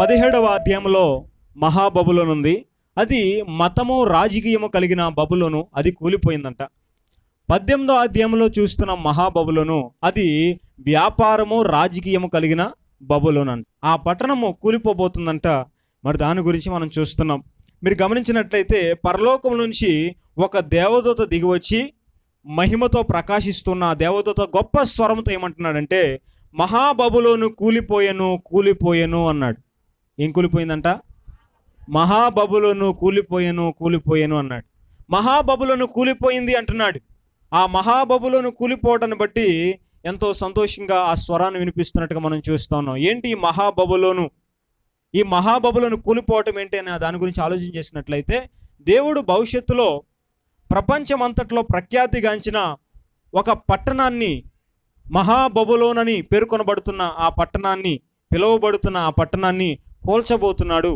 పదిహేడవ అధ్యాయంలో మహాబబులోను ఉంది అది మతము రాజకీయము కలిగిన బబులోను అది కూలిపోయిందంట పద్దెనిమిదో అధ్యాయంలో చూస్తున్న మహాబబులోను అది వ్యాపారము రాజకీయము కలిగిన బబులోను అంట ఆ పట్టణము కూలిపోబోతుందంట మరి దాని గురించి మనం చూస్తున్నాం మీరు గమనించినట్లయితే పరలోకం నుంచి ఒక దేవదూత దిగివచ్చి మహిమతో ప్రకాశిస్తున్న ఆ దేవదూత గొప్ప స్వరంతో ఏమంటున్నాడంటే మహాబబులోను కూలిపోయెను కూలిపోయెను అన్నాడు ఏం కూలిపోయిందంట మహాబబులోను కూలిపోయెను కూలిపోయెను అన్నాడు మహాబబులోను కూలిపోయింది అంటున్నాడు ఆ మహాబబులోను కూలిపోవటాన్ని బట్టి ఎంతో సంతోషంగా ఆ స్వరాన్ని వినిపిస్తున్నట్టుగా మనం చూస్తా ఉన్నాం ఏంటి ఈ మహాబబులోను ఈ మహాబబులను కూలిపోవటం ఏంటి అని దాని గురించి ఆలోచన చేసినట్లయితే దేవుడు భవిష్యత్తులో ప్రపంచమంతట్లో ప్రఖ్యాతిగాంచిన ఒక పట్టణాన్ని మహాబబులోనని పేర్కొనబడుతున్న ఆ పట్టణాన్ని పిలువబడుతున్న ఆ పట్టణాన్ని కూల్చబోతున్నాడు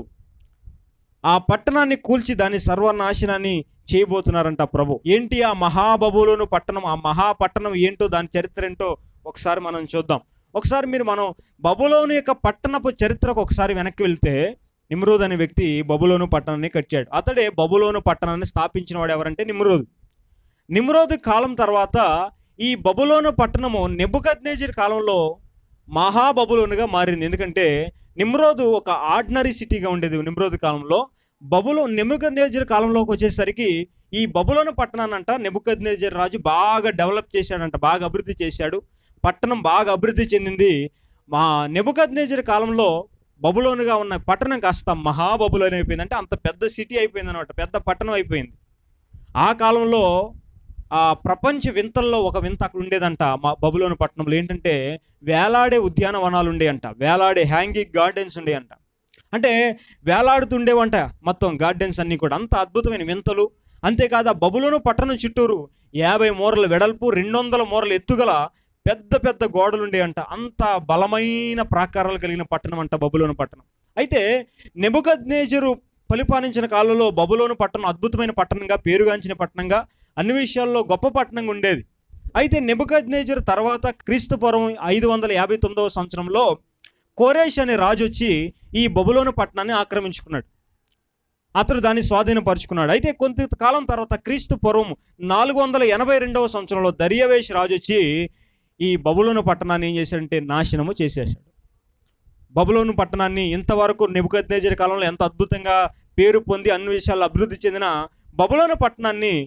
ఆ పట్టణాన్ని కూల్చి దాని సర్వనాశనాన్ని చేయబోతున్నారంట ప్రభు ఏంటి ఆ మహాబబులోను పట్టణం ఆ మహాపట్టణం ఏంటో దాని చరిత్ర ఏంటో ఒకసారి మనం చూద్దాం ఒకసారి మీరు మనం బబులోను యొక్క పట్టణపు చరిత్రకు ఒకసారి వెనక్కి వెళ్తే నిమ్రోద్ అనే వ్యక్తి బబులోను పట్టణాన్ని కట్టాడు అతడే బబులోను పట్టణాన్ని స్థాపించిన వాడు ఎవరంటే నిమ్రోద్ నిమ్రోద్ కాలం తర్వాత ఈ బబులోను పట్టణము నెబుకద్నేజర్ కాలంలో మహాబబులోనుగా మారింది ఎందుకంటే నిమ్రోదు ఒక ఆర్డినరీ సిటీగా ఉండేది నిమ్రోద్ కాలంలో బబులో నెబుకద్నేజర్ కాలంలోకి వచ్చేసరికి ఈ బబులోను పట్టణాన్నంట నెబుకద్నేజర్ రాజు బాగా డెవలప్ చేశాడంట బాగా అభివృద్ధి చేశాడు పట్టణం బాగా అభివృద్ధి చెందింది మా నెబుకద్నేజర్ కాలంలో బబులోనుగా ఉన్న పట్టణం కాస్త మహాబబులోని అయిపోయింది అంటే అంత పెద్ద సిటీ అయిపోయింది అనమాట పెద్ద పట్టణం అయిపోయింది ఆ కాలంలో ఆ ప్రపంచ వింతల్లో ఒక వింత అక్కడ ఉండేదంట మా బబులోను పట్టణంలో ఏంటంటే వేలాడే ఉద్యానవనాలు ఉండేయంట వేలాడే హ్యాంగింగ్ గార్డెన్స్ ఉండేయంట అంటే వేలాడుతుండేవంట మొత్తం గార్డెన్స్ అన్నీ కూడా అంత అద్భుతమైన వింతలు అంతేకాదు ఆ బబులోను పట్టణం చుట్టూరు యాభై మూరల వెడల్పు రెండు వందల మూరల ఎత్తుగల పెద్ద పెద్ద గోడలు ఉండేయంట అంత బలమైన ప్రాకారాలు కలిగిన పట్టణం అంట బబులోను పట్టణం అయితే నెబుకద్నేజరు పరిపాలించిన కాలంలో బబులోను పట్టణం అద్భుతమైన పట్టణంగా పేరుగాంచిన పట్టణంగా అన్ని విషయాల్లో గొప్ప పట్టణంగా ఉండేది అయితే నెబుకద్నేజర్ తర్వాత క్రీస్తు పూర్వం ఐదు వందల యాభై తొమ్మిదవ సంవత్సరంలో కోరేష్ అనే రాజు వచ్చి ఈ బబులోను పట్టణాన్ని ఆక్రమించుకున్నాడు అతడు దాన్ని స్వాధీనపరుచుకున్నాడు అయితే కొంతకాలం తర్వాత క్రీస్తు పూర్వం నాలుగు వందల ఎనభై రెండవ సంవత్సరంలో దర్యవేష్ రాజు వచ్చి ఈ బబులోను పట్టణాన్ని ఏం చేశాడంటే నాశనము చేసేసాడు బబులోను పట్టణాన్ని ఇంతవరకు నెబుకద్నేజర్ కాలంలో ఎంత అద్భుతంగా పేరు పొంది అన్ని విషయాల్లో అభివృద్ధి చెందిన బబులోను పట్టణాన్ని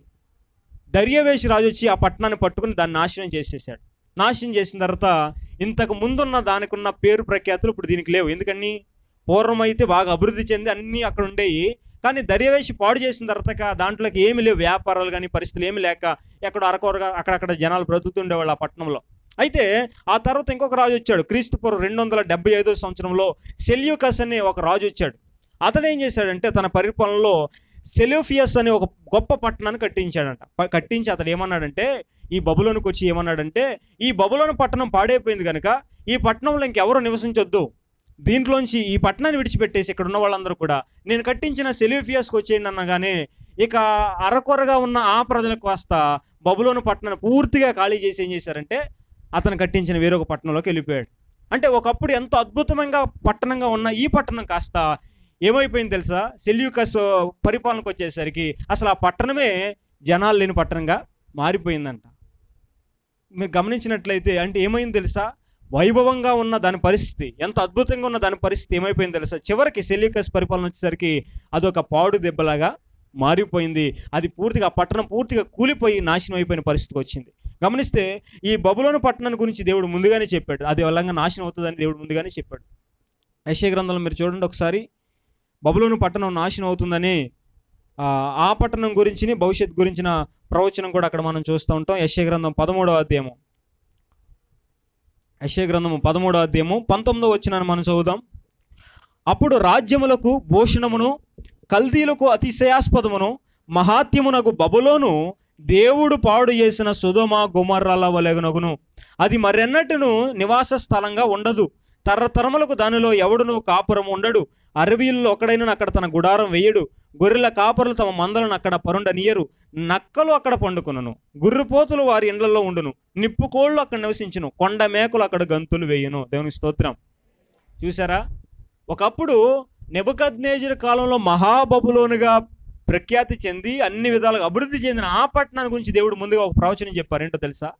దర్యవేష్ రాజు వచ్చి ఆ పట్టణాన్ని పట్టుకుని దాన్ని నాశనం చేసేసాడు నాశనం చేసిన తర్వాత ఇంతకు ముందున్న దానికి ఉన్న పేరు ప్రఖ్యాతులు ఇప్పుడు దీనికి లేవు ఎందుకని పూర్వం అయితే బాగా అభివృద్ధి చెంది అన్నీ అక్కడ ఉండేవి కానీ దర్యవేషి పాడు చేసిన తర్వాత ఇక దాంట్లోకి ఏమి లేవు వ్యాపారాలు కానీ పరిస్థితులు ఏమి లేక ఎక్కడ అరకొరగా అక్కడక్కడ జనాలు బ్రతుకుతుండేవాళ్ళు ఆ పట్టణంలో అయితే ఆ తర్వాత ఇంకొక రాజు వచ్చాడు క్రీస్తుపూర్వం రెండు వందల డెబ్బై ఐదో సంవత్సరంలో సెల్యూకస్ అనే ఒక రాజు వచ్చాడు అతడు ఏం చేశాడంటే తన పరిపాలనలో సెల్యూఫియస్ అనే ఒక గొప్ప పట్టణాన్ని కట్టించాడంట ప- కట్టించి అతడు ఏమన్నాడంటే ఈ బబులోనికి వచ్చి ఏమన్నాడంటే ఈ బబులోను పట్టణం పాడైపోయింది కనుక ఈ పట్టణంలో ఇంకెవరు నివసించొద్దు దీంట్లోంచి ఈ పట్టణాన్ని విడిచిపెట్టేసి ఇక్కడ ఉన్న వాళ్ళందరూ కూడా నేను కట్టించిన సెల్యూఫియస్కి వచ్చేయండి అనగానే ఇక అరకొరగా ఉన్న ఆ ప్రజలకు కాస్త బబులోను పట్టణాన్ని పూర్తిగా ఖాళీ చేసి ఏం చేశారంటే అతను కట్టించిన వేరొక పట్టణంలోకి వెళ్ళిపోయాడు అంటే ఒకప్పుడు ఎంతో అద్భుతంగా పట్టణంగా ఉన్న ఈ పట్టణం కాస్త ఏమైపోయింది తెలుసా సెల్యూకస్ పరిపాలనకు వచ్చేసరికి అసలు ఆ పట్టణమే జనాలు లేని పట్టణంగా మారిపోయిందంట మీరు గమనించినట్లయితే అంటే ఏమైంది తెలుసా వైభవంగా ఉన్న దాని పరిస్థితి ఎంత అద్భుతంగా ఉన్న దాని పరిస్థితి ఏమైపోయింది తెలుసా చివరికి సెల్యూకస్ పరిపాలన వచ్చేసరికి అదొక పాడు దెబ్బలాగా మారిపోయింది అది పూర్తిగా ఆ పట్టణం పూర్తిగా కూలిపోయి నాశనం అయిపోయిన పరిస్థితికి వచ్చింది గమనిస్తే ఈ బబులోను పట్టణాన్ని గురించి దేవుడు ముందుగానే చెప్పాడు అది వల్లంగా నాశనం అవుతుందని దేవుడు ముందుగానే చెప్పాడు యశ్య గ్రంథంలో మీరు చూడండి ఒకసారి బబులోను పట్టణం నాశనం అవుతుందని ఆ, ఆ పట్టణం గురించి భవిష్యత్ గురించిన ప్రవచనం కూడా అక్కడ మనం చూస్తూ ఉంటాం యశ్య గ్రంథం పదమూడవ అధ్యాయము యశ్య గ్రంథము పదమూడవ అధ్యాయము పంతొమ్మిదవ వచ్చిన మనం చదువుదాం అప్పుడు రాజ్యములకు భూషణమును కల్దీలకు అతిశయాస్పదమును మహాత్యమునకు బబులోను దేవుడు పాడు చేసిన సుధమ గుమర్రాల వలెగునగును అది మరెన్నట్టును నివాస స్థలంగా ఉండదు తరతరములకు దానిలో ఎవడును కాపురం ఉండడు అరవీల్లో ఒకడైనా అక్కడ తన గుడారం వేయడు గొర్రెల కాపరులు తమ మందలను అక్కడ పరుండనీయరు నక్కలు అక్కడ పండుకొనును గుర్రుపోతులు వారి ఇండ్లలో ఉండును నిప్పుకోళ్ళు అక్కడ నివసించును కొండ మేకలు అక్కడ గంతులు వేయును దేవుని స్తోత్రం చూసారా ఒకప్పుడు నెబుకద్నేజర్ కాలంలో మహాబబులోనుగా ప్రఖ్యాతి చెంది అన్ని విధాలుగా అభివృద్ధి చెందిన ఆ పట్టణాన్ని గురించి దేవుడు ముందుగా ఒక ప్రవచనం చెప్పారు ఏంటో తెలుసా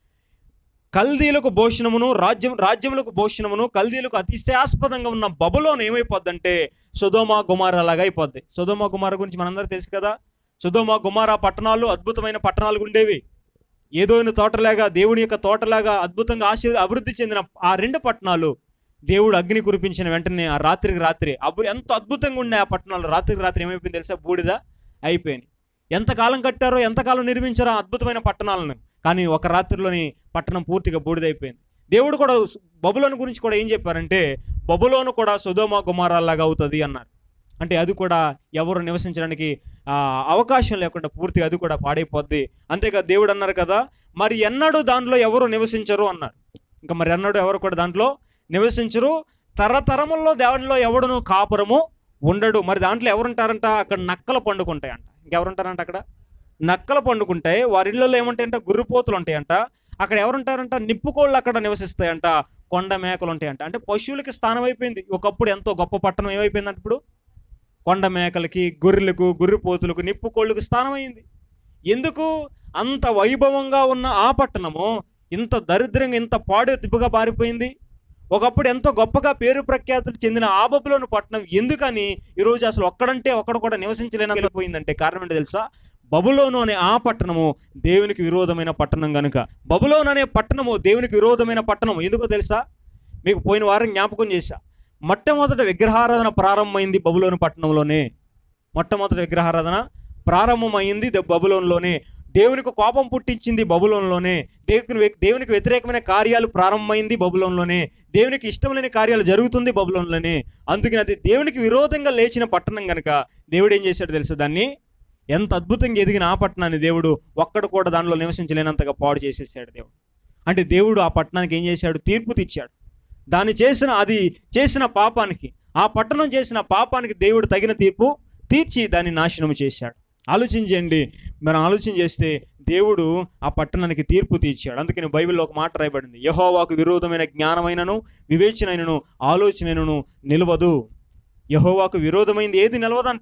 కల్దీలకు భోషణమును రాజ్యం రాజ్యములకు భోషణమును కల్దీలకు అతిశాస్పదంగా ఉన్న బబులోను ఏమైపోద్దంటే సుధోమ గుమార లాగా అయిపోద్ది సుధోమ గుమార గురించి మనందరూ తెలుసు కదా సుధోమ గుమార పట్టణాలు అద్భుతమైన పట్టణాలు ఉండేవి ఏదోని తోటలాగా దేవుని యొక్క తోటలాగా అద్భుతంగా ఆశీ అభివృద్ధి చెందిన ఆ రెండు పట్టణాలు దేవుడు అగ్ని కురిపించిన వెంటనే ఆ రాత్రికి రాత్రి అబ్బు ఎంత అద్భుతంగా ఉన్నాయి ఆ పట్టణాలు రాత్రికి రాత్రి ఏమైపోయింది తెలుసా బూడిద అయిపోయింది ఎంతకాలం కట్టారో ఎంతకాలం నిర్మించారో ఆ అద్భుతమైన పట్టణాలను కానీ ఒక రాత్రిలోని పట్టణం పూర్తిగా బూడిదైపోయింది దేవుడు కూడా బబులోను గురించి కూడా ఏం చెప్పారంటే బబులోను కూడా సుధోమ గుమారాల్లాగా అవుతుంది అన్నారు అంటే అది కూడా ఎవరు నివసించడానికి ఆ, అవకాశం లేకుండా పూర్తిగా అది కూడా పాడైపోద్ది అంతేగా దేవుడు అన్నారు కదా మరి ఎన్నడూ దాంట్లో ఎవరు నివసించరు అన్నారు ఇంకా మరి ఎన్నడూ ఎవరు కూడా దాంట్లో నివసించరు తరతరముల్లో దేవునిలో ఎవడును కాపురము ఉండడు మరి దాంట్లో ఎవరుంటారంట అక్కడ నక్కలు పండుకుంటాయంట ఇంకెవరుంటారంట అక్కడ నక్కలు పండుకుంటాయి వారి ఇళ్ళలో ఏముంటాయంట గుర్రిపోతులు ఉంటాయంట అక్కడ ఎవరుంటారంట నిప్పుకోళ్ళు అక్కడ నివసిస్తాయంట కొండ మేకలు ఉంటాయంట అంటే పశువులకి స్థానం అయిపోయింది ఒకప్పుడు ఎంతో గొప్ప పట్టణం ఏమైపోయిందంటే ఇప్పుడు కొండ మేకలకి గొర్రెలకు గొర్రెపోతులకు నిప్పుకోళ్ళకు స్థానం అయింది ఎందుకు అంత వైభవంగా ఉన్న ఆ పట్టణము ఇంత దరిద్రంగా ఇంత పాడు తిప్పుగా పారిపోయింది ఒకప్పుడు ఎంతో గొప్పగా పేరు ప్రఖ్యాతులు చెందిన ఆ బబులోను పట్టణం ఎందుకని ఈరోజు అసలు ఒక్కడంటే ఒక్కడు కూడా నివసించలేనంత పోయిందంటే కారణం ఏంటో తెలుసా బబులోను అనే ఆ పట్టణము దేవునికి విరోధమైన పట్టణం కనుక బబులోను అనే పట్టణము దేవునికి విరోధమైన పట్టణం ఎందుకో తెలుసా మీకు పోయిన వారం జ్ఞాపకం చేశా మొట్టమొదట విగ్రహారాధన ప్రారంభమైంది బబులోను పట్టణంలోనే మొట్టమొదటి విగ్రహారాధన ప్రారంభమైంది ద- బబులోనులోనే దేవునికి కోపం పుట్టించింది బబులోనులోనే దేవునికి వ్య- దేవునికి వ్యతిరేకమైన కార్యాలు ప్రారంభమైంది బబులోనులోనే దేవునికి ఇష్టం లేని కార్యాలు జరుగుతుంది బబులోనులోనే అందుకని అది దేవునికి విరోధంగా లేచిన పట్టణం కనుక దేవుడు ఏం చేశాడు తెలుసా దాన్ని ఎంత అద్భుతంగా ఎదిగిన ఆ పట్టణాన్ని దేవుడు ఒక్కడు కూడా దానిలో నివసించలేనంతగా పాడు చేసేసాడు దేవుడు అంటే దేవుడు ఆ పట్టణానికి ఏం చేశాడు తీర్పు తెచ్చాడు దాన్ని చేసిన అది చేసిన పాపానికి ఆ పట్టణం చేసిన పాపానికి దేవుడు తగిన తీర్పు తీర్చి దాన్ని నాశనం చేశాడు ఆలోచించండి మనం ఆలోచన చేస్తే దేవుడు ఆ పట్టణానికి తీర్పు తీర్చాడు అందుకని బైబిల్లో ఒక మాట రాయబడింది యహోవాకు విరోధమైన జ్ఞానమైనను వివేచనైనను ఆలోచనైనను నిలవదు యహోవాకు విరోధమైంది ఏది నిలవదంట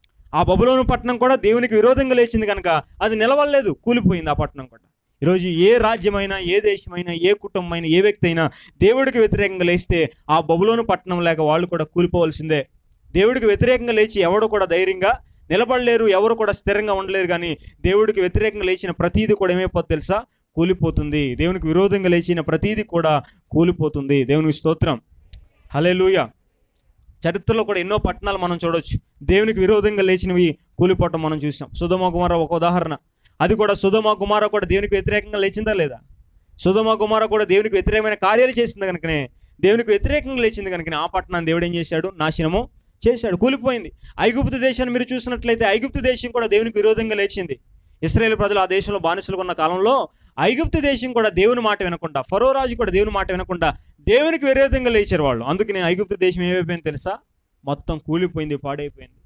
ఆ బబులోను పట్టణం కూడా దేవునికి విరోధంగా లేచింది కనుక అది నిలవలేదు కూలిపోయింది ఆ పట్టణం కూడా ఈరోజు ఏ రాజ్యమైనా ఏ దేశమైనా ఏ కుటుంబమైనా ఏ వ్యక్తి అయినా దేవుడికి వ్యతిరేకంగా లేస్తే ఆ బబులోను పట్టణం లేక వాళ్ళు కూడా కూలిపోవలసిందే దేవుడికి వ్యతిరేకంగా లేచి ఎవడు కూడా ధైర్యంగా నిలబడలేరు ఎవరు కూడా స్థిరంగా ఉండలేరు కానీ దేవుడికి వ్యతిరేకంగా లేచిన ప్రతీది కూడా ఏమైపోతుంది తెలుసా కూలిపోతుంది దేవునికి విరోధంగా లేచిన ప్రతీది కూడా కూలిపోతుంది దేవునికి స్తోత్రం హలెలూయ చరిత్రలో కూడా ఎన్నో పట్టణాలు మనం చూడొచ్చు దేవునికి విరోధంగా లేచినవి కూలిపోవటం మనం చూసాం సుధమ కుమార ఒక ఉదాహరణ అది కూడా సుధమ కుమార కూడా దేవునికి వ్యతిరేకంగా లేచిందా లేదా సుధమ కుమార కూడా దేవునికి వ్యతిరేకమైన కార్యాలు చేసింది కనుకనే దేవునికి వ్యతిరేకంగా లేచింది కనుకనే ఆ పట్టణాన్ని దేవుడు ఏం చేశాడు నాశనము చేశాడు కూలిపోయింది ఐగుప్తు దేశాన్ని మీరు చూసినట్లయితే ఐగుప్తు దేశం కూడా దేవునికి విరోధంగా లేచింది ఇస్రాయేల్ ప్రజలు ఆ దేశంలో బానిసలుగా ఉన్న కాలంలో ఐగుప్తు దేశం కూడా దేవుని మాట వినకుండా ఫరో రాజు కూడా దేవుని మాట వినకుండా దేవునికి విరోధంగా లేచారు వాళ్ళు అందుకని ఐగుప్తు దేశం ఏమైపోయింది తెలుసా మొత్తం కూలిపోయింది పాడైపోయింది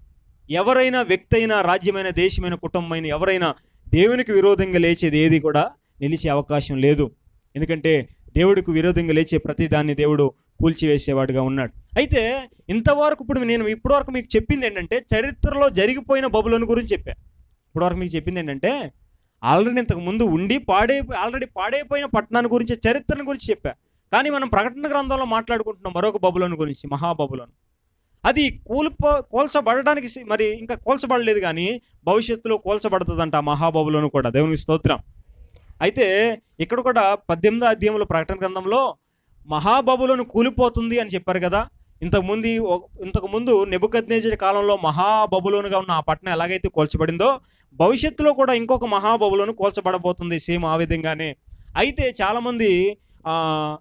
ఎవరైనా వ్యక్తి అయినా రాజ్యమైన దేశమైన కుటుంబమైన ఎవరైనా దేవునికి విరోధంగా లేచేది ఏది కూడా నిలిచే అవకాశం లేదు ఎందుకంటే దేవుడికి విరోధంగా లేచే ప్రతి దాన్ని దేవుడు కూల్చివేసేవాడుగా ఉన్నాడు అయితే ఇంతవరకు ఇప్పుడు నేను ఇప్పటివరకు మీకు చెప్పింది ఏంటంటే చరిత్రలో జరిగిపోయిన బబులను గురించి చెప్పా ఇప్పటివరకు మీకు చెప్పింది ఏంటంటే ఆల్రెడీ ఇంతకు ముందు ఉండి పాడైపోయి ఆల్రెడీ పాడైపోయిన పట్టణాన్ని గురించి చరిత్రను గురించి చెప్పా కానీ మనం ప్రకటన గ్రంథంలో మాట్లాడుకుంటున్నాం మరొక బబులోని గురించి మహాబబులోను అది కూల్పో కోల్చబడడానికి సి- మరి ఇంకా కోల్చబడలేదు కానీ భవిష్యత్తులో కోల్చబడుతుందంట ఆ మహాబబులోను కూడా దేవునికి స్తోత్రం అయితే ఇక్కడ కూడా పద్దెనిమిదో అధ్యాయంలో ప్రకటన గ్రంథంలో మహాబబులను కూలిపోతుంది అని చెప్పారు కదా ఇంతకు ముందు ఇంతకు ముందు నెబుకద్నేజర్ కాలంలో మహాబబులోనుగా ఉన్న ఆ పట్టణం ఎలాగైతే కోల్చబడిందో భవిష్యత్తులో కూడా ఇంకొక మహాబబులోను కోల్చబడబోతుంది సేమ్ ఆ విధంగానే అయితే చాలామంది ఆ,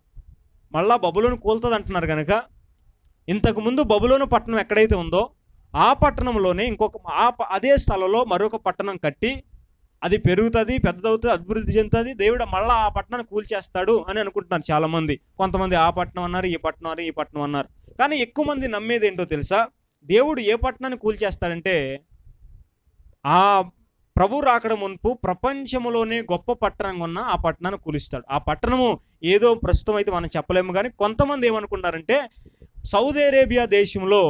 మళ్ళా బబులోను కూలుతుంది అంటున్నారు కనుక ఇంతకు ముందు బబులోను పట్టణం ఎక్కడైతే ఉందో ఆ పట్టణంలోనే ఇంకొక ఆ ప- అదే స్థలంలో మరొక పట్టణం కట్టి అది పెరుగుతుంది పెద్దదవుతుంది అభివృద్ధి చెందుతుంది దేవుడు మళ్ళీ ఆ పట్టణాన్ని కూల్చేస్తాడు అని అనుకుంటున్నారు చాలా మంది కొంతమంది ఆ పట్టణం అన్నారు ఈ పట్టణం అన్నారు ఈ పట్టణం అన్నారు కానీ ఎక్కువ మంది నమ్మేది ఏంటో తెలుసా దేవుడు ఏ పట్టణాన్ని కూల్చేస్తాడంటే ఆ ప్రభు రాకడ మున్పు ప్రపంచంలోనే గొప్ప పట్టణంగా ఉన్న ఆ పట్టణాన్ని కూలుస్తాడు ఆ పట్టణము ఏదో ప్రస్తుతం అయితే మనం చెప్పలేము కానీ కొంతమంది ఏమనుకుంటారంటే సౌదీ అరేబియా దేశంలో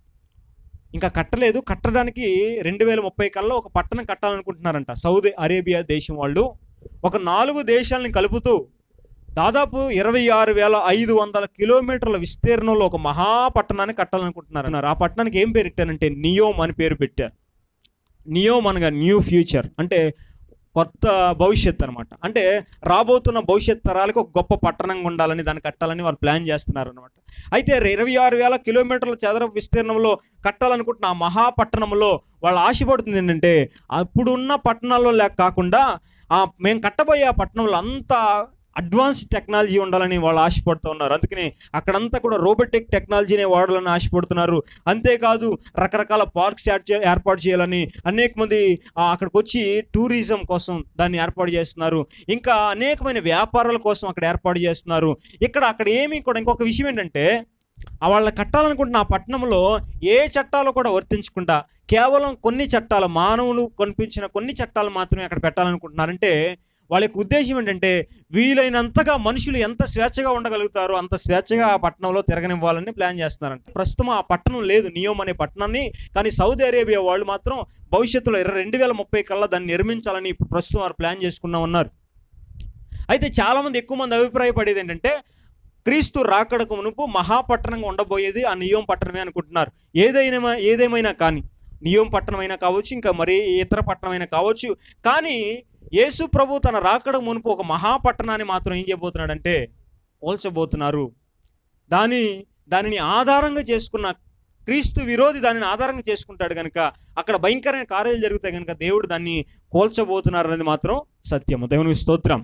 ఇంకా కట్టలేదు కట్టడానికి రెండు వేల ముప్పై కల్లా ఒక పట్టణం కట్టాలనుకుంటున్నారంట సౌదీ అరేబియా దేశం వాళ్ళు ఒక నాలుగు దేశాలని కలుపుతూ దాదాపు ఇరవై ఆరు వేల ఐదు వందల కిలోమీటర్ల విస్తీర్ణంలో ఒక మహాపట్టణాన్ని కట్టాలనుకుంటున్నారు ఆ పట్టణానికి ఏం పేరు పెట్టారంటే నియోమ్ అని పేరు పెట్టారు నియోమ్ అనగా న్యూ ఫ్యూచర్ అంటే కొత్త భవిష్యత్ అనమాట అంటే రాబోతున్న భవిష్యత్ తరాలకు ఒక గొప్ప పట్టణంగా ఉండాలని దాన్ని కట్టాలని వాళ్ళు ప్లాన్ చేస్తున్నారు అనమాట అయితే ఇరవై ఆరు వేల కిలోమీటర్ల చదరపు విస్తీర్ణంలో కట్టాలనుకుంటున్న ఆ మహాపట్టణంలో వాళ్ళు ఆశపడుతుంది ఏంటంటే అప్పుడున్న పట్టణాల్లో లేక కాకుండా ఆ మేము కట్టబోయే ఆ పట్టణంలో అంత అడ్వాన్స్ టెక్నాలజీ ఉండాలని వాళ్ళు ఆశపడుతూ ఉన్నారు అందుకని అక్కడంతా కూడా రోబోటిక్ టెక్నాలజీనే వాడాలని ఆశపడుతున్నారు అంతేకాదు రకరకాల పార్క్స్ ఏర్పాటు చేయాలని అనేక మంది ఆ, అక్కడికి వచ్చి టూరిజం కోసం దాన్ని ఏర్పాటు చేస్తున్నారు ఇంకా అనేకమైన వ్యాపారాల కోసం అక్కడ ఏర్పాటు చేస్తున్నారు ఇక్కడ అక్కడ ఏమీ కూడా ఇంకొక విషయం ఏంటంటే ఆ వాళ్ళ కట్టాలనుకుంటున్న ఆ పట్టణంలో ఏ చట్టాలు కూడా వర్తించకుండా కేవలం కొన్ని చట్టాలు మానవులు కనిపించిన కొన్ని చట్టాలు మాత్రమే అక్కడ పెట్టాలనుకుంటున్నారంటే వాళ్ళ యొక్క ఉద్దేశం ఏంటంటే వీలైనంతగా మనుషులు ఎంత స్వేచ్ఛగా ఉండగలుగుతారో అంత స్వేచ్ఛగా ఆ పట్టణంలో తిరగనివ్వాలని ప్లాన్ చేస్తున్నారంట ప్రస్తుతం ఆ పట్టణం లేదు నియోమ్ అనే పట్టణాన్ని కానీ సౌదీ అరేబియా వాళ్ళు మాత్రం భవిష్యత్తులో ఇరవై రెండు వేల ముప్పై కల్లా దాన్ని నిర్మించాలని ఇప్పుడు ప్రస్తుతం వారు ప్లాన్ చేసుకున్నా ఉన్నారు అయితే చాలామంది ఎక్కువ మంది అభిప్రాయపడేది ఏంటంటే క్రీస్తు రాకడకు మునుపు మహాపట్టణంగా ఉండబోయేది ఆ నియోం పట్టణమే అనుకుంటున్నారు ఏదైనా ఏదేమైనా కానీ నియోం పట్టణం అయినా కావచ్చు ఇంకా మరి ఇతర పట్టణం అయినా కావచ్చు కానీ యేసు ప్రభు తన రాకడ మునుపు ఒక మహాపట్టణాన్ని మాత్రం ఏం చేయబోతున్నాడంటే పోల్చబోతున్నారు దాని దానిని ఆధారంగా చేసుకున్న క్రీస్తు విరోధి దానిని ఆధారంగా చేసుకుంటాడు కనుక అక్కడ భయంకరమైన కార్యాలు జరుగుతాయి కనుక దేవుడు దాన్ని కోల్చబోతున్నారు అనేది మాత్రం సత్యము దేవునికి స్తోత్రం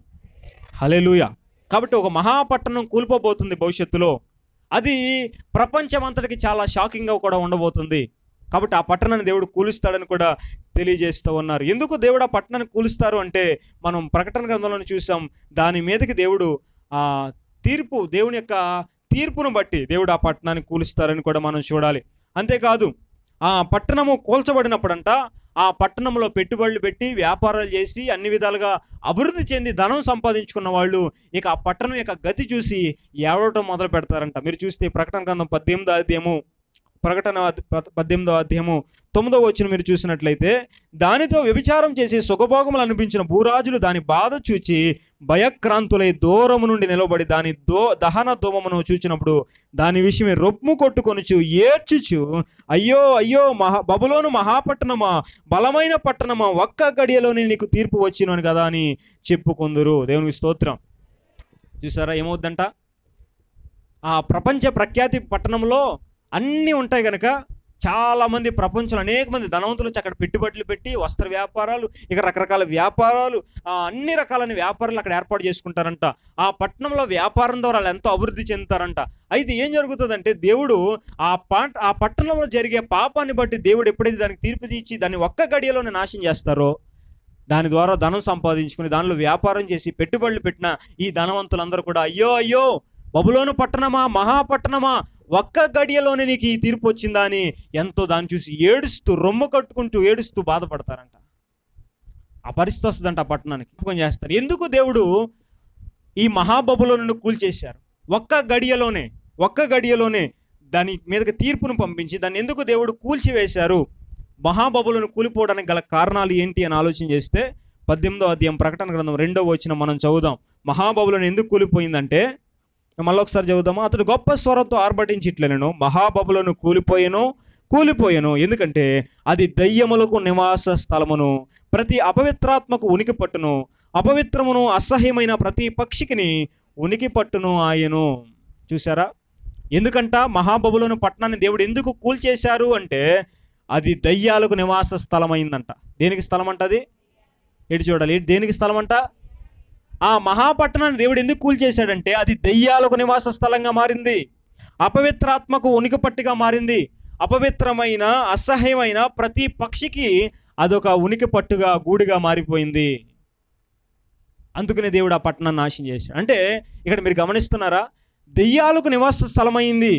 హలెలుయ కాబట్టి ఒక మహాపట్టణం కూలిపోబోతుంది భవిష్యత్తులో అది ప్రపంచం అంతటికి చాలా షాకింగ్గా కూడా ఉండబోతుంది కాబట్టి ఆ పట్టణాన్ని దేవుడు కూలుస్తాడని కూడా తెలియజేస్తూ ఉన్నారు ఎందుకు దేవుడు ఆ పట్టణాన్ని కూలుస్తారు అంటే మనం ప్రకటన గ్రంథంలో చూసాం దాని మీదకి దేవుడు ఆ తీర్పు దేవుని యొక్క తీర్పును బట్టి దేవుడు ఆ పట్టణాన్ని కూలుస్తారని కూడా మనం చూడాలి అంతేకాదు ఆ పట్టణము కూల్చబడినప్పుడంట ఆ పట్టణంలో పెట్టుబడులు పెట్టి వ్యాపారాలు చేసి అన్ని విధాలుగా అభివృద్ధి చెంది ధనం సంపాదించుకున్న వాళ్ళు ఇక ఆ పట్టణం యొక్క గతి చూసి ఏడవటం మొదలు పెడతారంట మీరు చూస్తే ప్రకటన గ్రంథం పద్దెనిమిదో అధ్యాయము ప్రకటన అధ్- ప- పద్దెనిమిదో అధ్యాయము తొమ్మిదో వచ్చిన మీరు చూసినట్లయితే దానితో వ్యభిచారం చేసి సుఖభోగములు అనిపించిన భూరాజులు దాని బాధ చూచి భయక్రాంతులై దూరము నుండి నిలబడి దాని దో దహన ధూమమును చూచినప్పుడు దాని విషయమే రొమ్ము కొట్టుకొనుచు ఏడ్చుచు అయ్యో అయ్యో మహా బబులోను మహాపట్టణమా బలమైన పట్టణమా ఒక్క గడియలోనే నీకు తీర్పు వచ్చినను కదా అని చెప్పుకుందురు దేవునికి స్తోత్రం చూసారా ఏమవుద్దంట ఆ ప్రపంచ ప్రఖ్యాతి పట్టణంలో అన్నీ ఉంటాయి కనుక చాలా మంది ప్రపంచంలో అనేక మంది ధనవంతులు వచ్చి అక్కడ పెట్టుబడులు పెట్టి వస్త్ర వ్యాపారాలు ఇక రకరకాల వ్యాపారాలు ఆ, అన్ని రకాలైన వ్యాపారాలు అక్కడ ఏర్పాటు చేసుకుంటారంట ఆ పట్టణంలో వ్యాపారం ద్వారా వాళ్ళు ఎంతో అభివృద్ధి చెందుతారంట అయితే ఏం జరుగుతుందంటే దేవుడు ఆ పాట ఆ పట్టణంలో జరిగే పాపాన్ని బట్టి దేవుడు ఎప్పుడైతే దానికి తీర్పు తీర్చి దాన్ని ఒక్క గడియలోనే నాశనం చేస్తారో దాని ద్వారా ధనం సంపాదించుకుని దానిలో వ్యాపారం చేసి పెట్టుబడులు పెట్టిన ఈ ధనవంతులందరూ కూడా అయ్యో అయ్యో బబులోను పట్టణమా మహాపట్టణమా ఒక్క గడియలోనే నీకు ఈ తీర్పు వచ్చిందా అని ఎంతో దాన్ని చూసి ఏడుస్తూ రొమ్ము కట్టుకుంటూ ఏడుస్తూ బాధపడతారంట ఆ పరిస్థితి వస్తుందంట ఆ పట్టణానికి జ్ఞాపకం చేస్తారు ఎందుకు దేవుడు ఈ మహాబబులోను కూల్చేశారు ఒక్క గడియలోనే ఒక్క గడియలోనే దాని మీదకి తీర్పును పంపించి దాన్ని ఎందుకు దేవుడు కూల్చివేశారు మహాబబులను కూలిపోవడానికి గల కారణాలు ఏంటి అని ఆలోచన చేస్తే పద్దెనిమిదో అధ్యాయం ప్రకటన గ్రంథం రెండో వచ్చిన మనం చదువుదాం మహాబబులను ఎందుకు కూలిపోయిందంటే మళ్ళీ ఒకసారి చదువుదామా అతడు గొప్ప స్వరంతో ఆర్భటించి ఇట్లనెను మహాబబులను కూలిపోయెను కూలిపోయెను ఎందుకంటే అది దయ్యములకు నివాస స్థలమును ప్రతి అపవిత్రాత్మకు ఉనికి పట్టును అపవిత్రమును అసహ్యమైన ప్రతి పక్షికిని ఉనికి పట్టును ఆయను చూసారా ఎందుకంట మహాబబులను పట్టణాన్ని దేవుడు ఎందుకు కూల్చేశారు అంటే అది దయ్యాలకు నివాస స్థలం అయిందంట దేనికి స్థలం అంట అది ఎటు చూడాలి ఎటు- దేనికి స్థలం అంట ఆ మహాపట్టణాన్ని దేవుడు ఎందుకు కూల్చేశాడంటే అది దెయ్యాలకు నివాస స్థలంగా మారింది అపవిత్రాత్మకు ఉనికి పట్టిగా మారింది అపవిత్రమైన అసహ్యమైన ప్రతి పక్షికి అదొక ఉనికి పట్టుగా గూడుగా మారిపోయింది అందుకనే దేవుడు ఆ పట్టణాన్ని నాశనం చేశాడు అంటే ఇక్కడ మీరు గమనిస్తున్నారా దెయ్యాలకు నివాస స్థలమైంది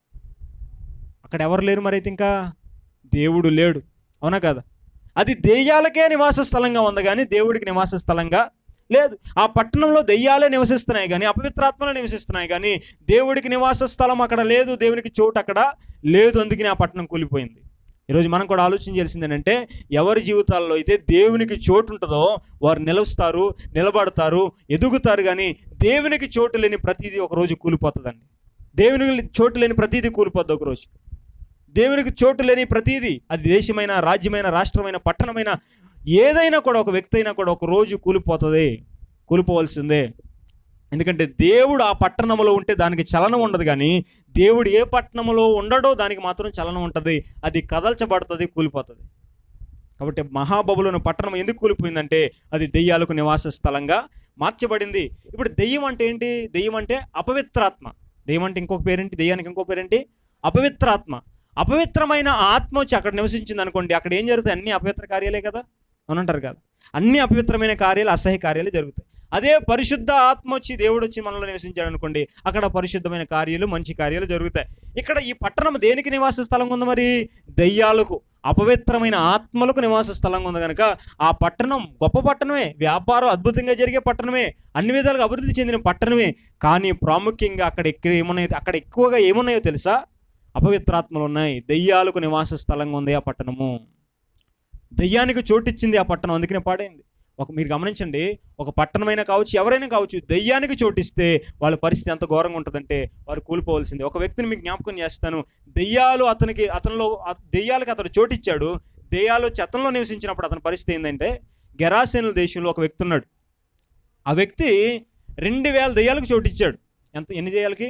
అక్కడ ఎవరు లేరు మరి అయితే ఇంకా దేవుడు లేడు అవునా కదా అది దెయ్యాలకే నివాస స్థలంగా ఉంది కానీ దేవుడికి నివాస స్థలంగా లేదు ఆ పట్టణంలో దెయ్యాలే నివసిస్తున్నాయి కానీ అపవిత్రాత్మలు నివసిస్తున్నాయి కానీ దేవుడికి నివాస స్థలం అక్కడ లేదు దేవునికి చోటు అక్కడ లేదు అందుకని ఆ పట్టణం కూలిపోయింది ఈరోజు మనం కూడా ఆలోచించాల్సింది ఏంటంటే ఎవరి జీవితాల్లో అయితే దేవునికి చోటు ఉంటుందో వారు నిలుస్తారు నిలబడతారు ఎదుగుతారు కానీ దేవునికి చోటు లేని ప్రతిదీ ఒకరోజు కూలిపోతుందండి దేవునికి చోటు లేని ప్రతిదీ కూలిపోద్ది ఒకరోజు దేవునికి చోటు లేని ప్రతిదీ అది దేశమైన రాజ్యమైన రాష్ట్రమైన పట్టణమైన ఏదైనా కూడా ఒక వ్యక్తి అయినా కూడా ఒక రోజు కూలిపోతుంది కూలిపోవాల్సిందే ఎందుకంటే దేవుడు ఆ పట్టణంలో ఉంటే దానికి చలనం ఉండదు కానీ దేవుడు ఏ పట్టణంలో ఉండడో దానికి మాత్రం చలనం ఉంటుంది అది కదల్చబడుతుంది కూలిపోతుంది కాబట్టి మహాబబులను పట్టణం ఎందుకు కూలిపోయిందంటే అది దెయ్యాలకు నివాస స్థలంగా మార్చబడింది ఇప్పుడు దెయ్యం అంటే ఏంటి దెయ్యం అంటే అపవిత్రాత్మ దెయ్యం అంటే ఇంకొక పేరేంటి దెయ్యానికి ఇంకొక పేరేంటి అపవిత్రాత్మ అపవిత్రమైన ఆత్మ వచ్చి అక్కడ నివసించింది అనుకోండి అక్కడ ఏం జరుగుతాయి అన్ని అపవిత్ర కార్యాలే కదా అనంటారు కదా అన్ని అపవిత్రమైన కార్యాలు అసహ్య కార్యాలు జరుగుతాయి అదే పరిశుద్ధ ఆత్మ వచ్చి దేవుడు వచ్చి మనలో నివసించాడు అనుకోండి అక్కడ పరిశుద్ధమైన కార్యాలు మంచి కార్యాలు జరుగుతాయి ఇక్కడ ఈ పట్టణం దేనికి నివాస స్థలం ఉంది మరి దయ్యాలకు అపవిత్రమైన ఆత్మలకు నివాస స్థలం ఉంది కనుక ఆ పట్టణం గొప్ప పట్టణమే వ్యాపారం అద్భుతంగా జరిగే పట్టణమే అన్ని విధాలుగా అభివృద్ధి చెందిన పట్టణమే కానీ ప్రాముఖ్యంగా అక్కడ ఎక్కడ ఏమున్నాయో అక్కడ ఎక్కువగా ఏమున్నాయో తెలుసా అపవిత్రాత్మలు ఉన్నాయి దయ్యాలకు నివాస స్థలంగా ఉంది ఆ పట్టణము దయ్యానికి చోటిచ్చింది ఆ పట్టణం అందుకనే పాడైంది ఒక మీరు గమనించండి ఒక పట్టణమైనా కావచ్చు ఎవరైనా కావచ్చు దయ్యానికి చోటిస్తే వాళ్ళ పరిస్థితి ఎంత ఘోరంగా ఉంటుందంటే వారు కూలిపోవాల్సింది ఒక వ్యక్తిని మీకు జ్ఞాపకం చేస్తాను దెయ్యాలు అతనికి అతనిలో ఆ దెయ్యాలకు అతను చోటిచ్చాడు దెయ్యాలు వచ్చి అతనిలో నివసించినప్పుడు అతని పరిస్థితి ఏంటంటే గెరాసేనుల దేశంలో ఒక వ్యక్తి ఉన్నాడు ఆ వ్యక్తి రెండు వేల దెయ్యాలకు చోటిచ్చాడు ఎంత ఎన్ని దెయ్యాలకి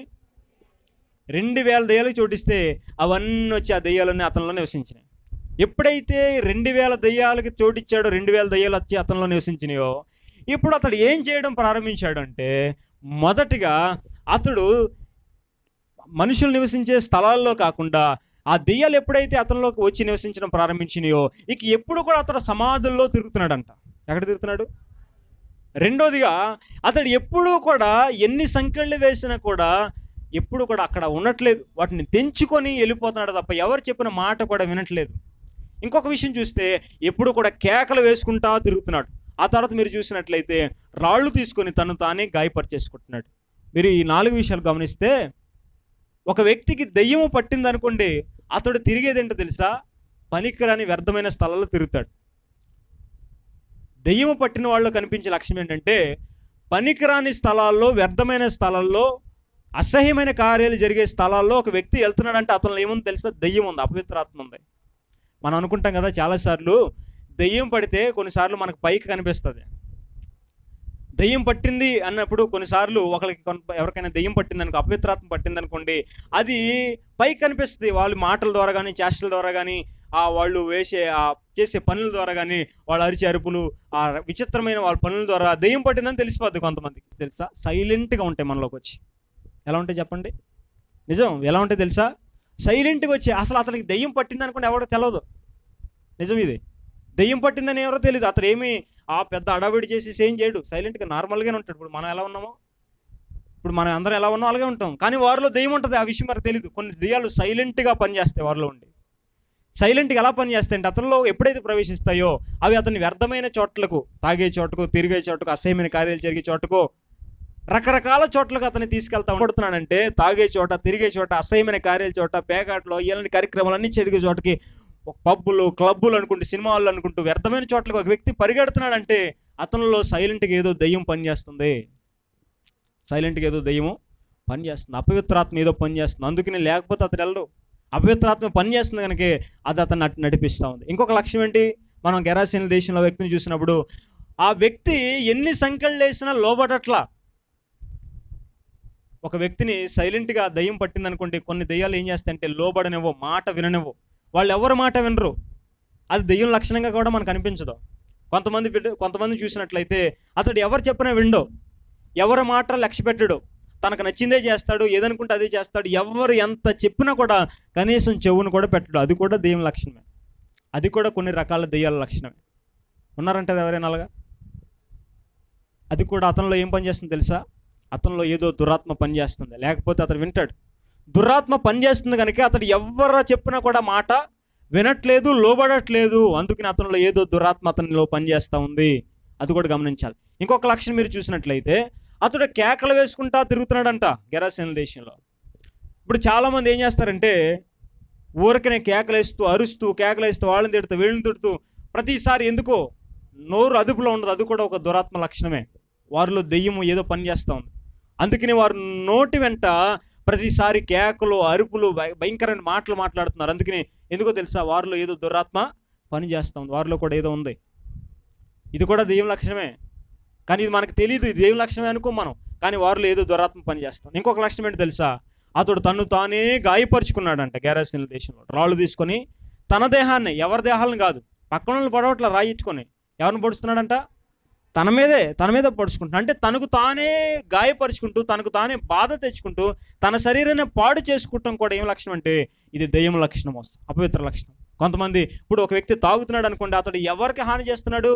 రెండు వేల దెయ్యాలకు చోటిస్తే అవన్నీ వచ్చి ఆ దెయ్యాలన్నీ అతనిలో నివసించినాయి ఎప్పుడైతే రెండు వేల దయ్యాలకి చోటిచ్చాడో రెండు వేల దయ్యాలు వచ్చి అతనిలో నివసించినాయో ఇప్పుడు అతడు ఏం చేయడం ప్రారంభించాడు అంటే మొదటిగా అతడు మనుషులు నివసించే స్థలాల్లో కాకుండా ఆ దెయ్యాలు ఎప్పుడైతే అతనిలోకి వచ్చి నివసించడం ప్రారంభించినాయో ఇక ఎప్పుడు కూడా అతడు సమాధుల్లో తిరుగుతున్నాడంట ఎక్కడ తిరుగుతున్నాడు రెండోదిగా అతడు ఎప్పుడూ కూడా ఎన్ని సంఖ్యలు వేసినా కూడా ఎప్పుడు కూడా అక్కడ ఉండట్లేదు వాటిని తెంచుకొని వెళ్ళిపోతున్నాడు తప్ప ఎవరు చెప్పిన మాట కూడా వినట్లేదు ఇంకొక విషయం చూస్తే ఎప్పుడు కూడా కేకలు వేసుకుంటా తిరుగుతున్నాడు ఆ తర్వాత మీరు చూసినట్లయితే రాళ్ళు తీసుకొని తను తానే గాయపరిచేసుకుంటున్నాడు మీరు ఈ నాలుగు విషయాలు గమనిస్తే ఒక వ్యక్తికి దెయ్యము పట్టిందనుకోండి అతడు తిరిగేది ఏంటో తెలుసా పనికిరాని వ్యర్థమైన స్థలాల్లో తిరుగుతాడు దెయ్యము పట్టిన వాళ్ళు కనిపించే లక్ష్యం ఏంటంటే పనికిరాని స్థలాల్లో వ్యర్థమైన స్థలాల్లో అసహ్యమైన కార్యాలు జరిగే స్థలాల్లో ఒక వ్యక్తి వెళ్తున్నాడంటే అతను ఏముంది తెలుసా దెయ్యం ఉంది అపవిత్రాత్మ ఉంది మనం అనుకుంటాం కదా చాలాసార్లు దెయ్యం పడితే కొన్నిసార్లు మనకు పైకి కనిపిస్తుంది దెయ్యం పట్టింది అన్నప్పుడు కొన్నిసార్లు ఒకరికి కొన్- ఎవరికైనా దెయ్యం పట్టింది అనుకో అపవిత్రాత్మ పట్టింది అనుకోండి అది పైకి కనిపిస్తుంది వాళ్ళు మాటల ద్వారా కానీ చేష్టల ద్వారా కానీ ఆ వాళ్ళు వేసే ఆ చేసే పనుల ద్వారా కానీ వాళ్ళ అరిచే అరుపులు ఆ విచిత్రమైన వాళ్ళ పనుల ద్వారా దెయ్యం పట్టిందని తెలిసిపోద్ది కొంతమందికి తెలుసా సైలెంట్గా ఉంటాయి మనలోకి వచ్చి ఎలా ఉంటాయి చెప్పండి నిజం ఎలా ఉంటాయి తెలుసా సైలెంట్గా వచ్చి అసలు అతనికి దెయ్యం పట్టింది అనుకుంటే ఎవరో తెలియదు నిజం ఇది దెయ్యం పట్టిందని ఎవరో తెలియదు అతను ఏమి ఆ పెద్ద అడవిడి చేసి ఏం చేయడు సైలెంట్గా నార్మల్గానే ఉంటాడు ఇప్పుడు మనం ఎలా ఉన్నామో ఇప్పుడు మనం అందరం ఎలా ఉన్నాం అలాగే ఉంటాం కానీ వారిలో దెయ్యం ఉంటుంది ఆ విషయం మనకు తెలియదు కొన్ని దెయ్యాలు సైలెంట్గా పనిచేస్తాయి వారిలో ఉండి సైలెంట్గా ఎలా పనిచేస్తాయి అంటే అతనిలో ఎప్పుడైతే ప్రవేశిస్తాయో అవి అతని వ్యర్థమైన చోట్లకు తాగే చోటుకు తిరిగే చోటుకు అసహ్యమైన కార్యాలు జరిగే చోటుకు రకరకాల చోట్లకు అతన్ని తీసుకెళ్తా పడుతున్నాడంటే తాగే చోట తిరిగే చోట అసహ్యమైన కార్యాల చోట పేకాట్లో ఇలాంటి కార్యక్రమాలు అన్ని జరిగే చోటకి ఒక పబ్బులు క్లబ్బులు అనుకుంటూ సినిమాలు అనుకుంటూ వ్యర్థమైన చోట్లకు ఒక వ్యక్తి పరిగెడుతున్నాడంటే అతనిలో సైలెంట్గా ఏదో దయ్యం పనిచేస్తుంది సైలెంట్గా ఏదో దయ్యము పనిచేస్తుంది అపవిత్రాత్మ ఏదో పనిచేస్తుంది అందుకని లేకపోతే అతడు వెళ్ళడు అపవిత్రాత్మ పనిచేస్తుంది కనుక అది అతను నటి నడిపిస్తూ ఉంది ఇంకొక లక్ష్యం ఏంటి మనం గెరాసిన దేశంలో వ్యక్తిని చూసినప్పుడు ఆ వ్యక్తి ఎన్ని సంఖ్యలు వేసినా లోబడట్లా ఒక వ్యక్తిని సైలెంట్గా దయ్యం పట్టిందనుకోండి కొన్ని దయ్యాలు ఏం చేస్తాయంటే లోబడనివ్వు మాట విననివ్వు వాళ్ళు ఎవరి మాట వినరు అది దెయ్యం లక్షణంగా కూడా మనకు అనిపించదు కొంతమంది బిడ్డ- కొంతమంది చూసినట్లయితే అతడు ఎవరు చెప్పినా విండో ఎవరి మాట లక్ష్య పెట్టడు తనకు నచ్చిందే చేస్తాడు ఏదనుకుంటే అదే చేస్తాడు ఎవరు ఎంత చెప్పినా కూడా కనీసం చెవును కూడా పెట్టడు అది కూడా దెయ్యం లక్షణమే అది కూడా కొన్ని రకాల దెయ్యాల లక్షణమే ఉన్నారంటారు ఎవరైనా అలాగా అది కూడా అతనిలో ఏం పని చేస్తుంది తెలుసా అతనిలో ఏదో దురాత్మ పనిచేస్తుంది లేకపోతే అతడు వింటాడు దురాత్మ పనిచేస్తుంది కనుక అతడు ఎవరు చెప్పినా కూడా మాట వినట్లేదు లోబడట్లేదు అందుకని అతనిలో ఏదో దురాత్మ అతనిలో పనిచేస్తూ ఉంది అది కూడా గమనించాలి ఇంకొక లక్షణం మీరు చూసినట్లయితే అతడు కేకలు వేసుకుంటా తిరుగుతున్నాడంట గెరాసేన దేశంలో ఇప్పుడు చాలామంది ఏం చేస్తారంటే ఊరికనే కేకలేస్తూ అరుస్తూ కేకలేస్తూ వాళ్ళని తిడుతూ వీళ్ళని తిడుతూ ప్రతిసారి ఎందుకో నోరు అదుపులో ఉండదు అది కూడా ఒక దురాత్మ లక్షణమే వారిలో దెయ్యం ఏదో పని చేస్తూ ఉంది అందుకని వారు నోటి వెంట ప్రతిసారి కేకలు అరుపులు భయ- భయంకరమైన మాటలు మాట్లాడుతున్నారు అందుకని ఎందుకో తెలుసా వారిలో ఏదో దురాత్మ పని చేస్తూ ఉంది వారిలో కూడా ఏదో ఉంది ఇది కూడా దెయ్యం లక్షణమే కానీ ఇది మనకు తెలియదు ఇది దెయ్యం లక్షణమే అనుకో మనం కానీ వారిలో ఏదో దురాత్మ పని చేస్తాం ఇంకొక లక్షణం ఏంటి తెలుసా అతడు తను తానే గాయపరుచుకున్నాడంట గ్యారసీల దేశంలో రాళ్ళు తీసుకొని తన దేహాన్ని ఎవరి దేహాలను కాదు పక్కన వాళ్ళని పడవట్ల రాయించుకొని ఎవరిని పొడుస్తున్నాడంట తన మీదే తన మీద పొడుచుకుంటున్నాడు అంటే తనకు తానే గాయపరుచుకుంటూ తనకు తానే బాధ తెచ్చుకుంటూ తన శరీరాన్ని పాడు చేసుకుంటాం కూడా ఏం లక్షణం అంటే ఇది దెయ్యం లక్షణం వస్తుంది అపవిత్ర లక్షణం కొంతమంది ఇప్పుడు ఒక వ్యక్తి తాగుతున్నాడు అనుకోండి అతడు ఎవరికి హాని చేస్తున్నాడు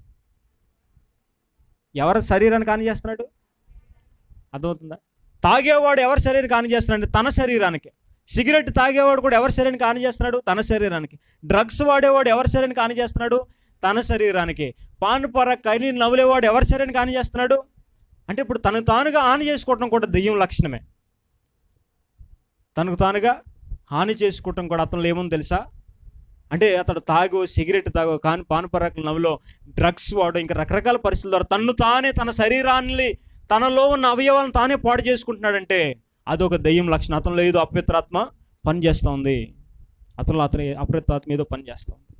ఎవరి శరీరానికి హాని చేస్తున్నాడు అర్థమవుతుందా తాగేవాడు ఎవరి శరీరానికి హాని చేస్తున్నాడు అంటే తన శరీరానికి సిగరెట్ తాగేవాడు కూడా ఎవరి శరీరానికి హాని చేస్తున్నాడు తన శరీరానికి డ్రగ్స్ వాడేవాడు ఎవరి శరీరానికి హాని చేస్తున్నాడు తన శరీరానికి పాన్ పొర కని నవ్వులేవాడు ఎవరి శరీరానికి హాని చేస్తున్నాడు అంటే ఇప్పుడు తను తానుగా హాని చేసుకోవటం కూడా దెయ్యం లక్షణమే తనకు తానుగా హాని చేసుకోవటం కూడా అతను ఏముంది తెలుసా అంటే అతడు తాగో సిగరెట్ తాగో కాని పానపరాకుల నవ్వులో డ్రగ్స్ వాడు ఇంకా రకరకాల పరిస్థితుల ద్వారా తన్ను తానే తన శరీరాన్ని తనలో ఉన్న అవయవాలను తానే పాడు చేసుకుంటున్నాడంటే అదొక దెయ్యం లక్షణం అతనిలో ఏదో అపవిత్రాత్మ పనిచేస్తూ ఉంది అతనిలో అతని అపవిత్రాత్మ ఏదో పని చేస్తూ ఉంది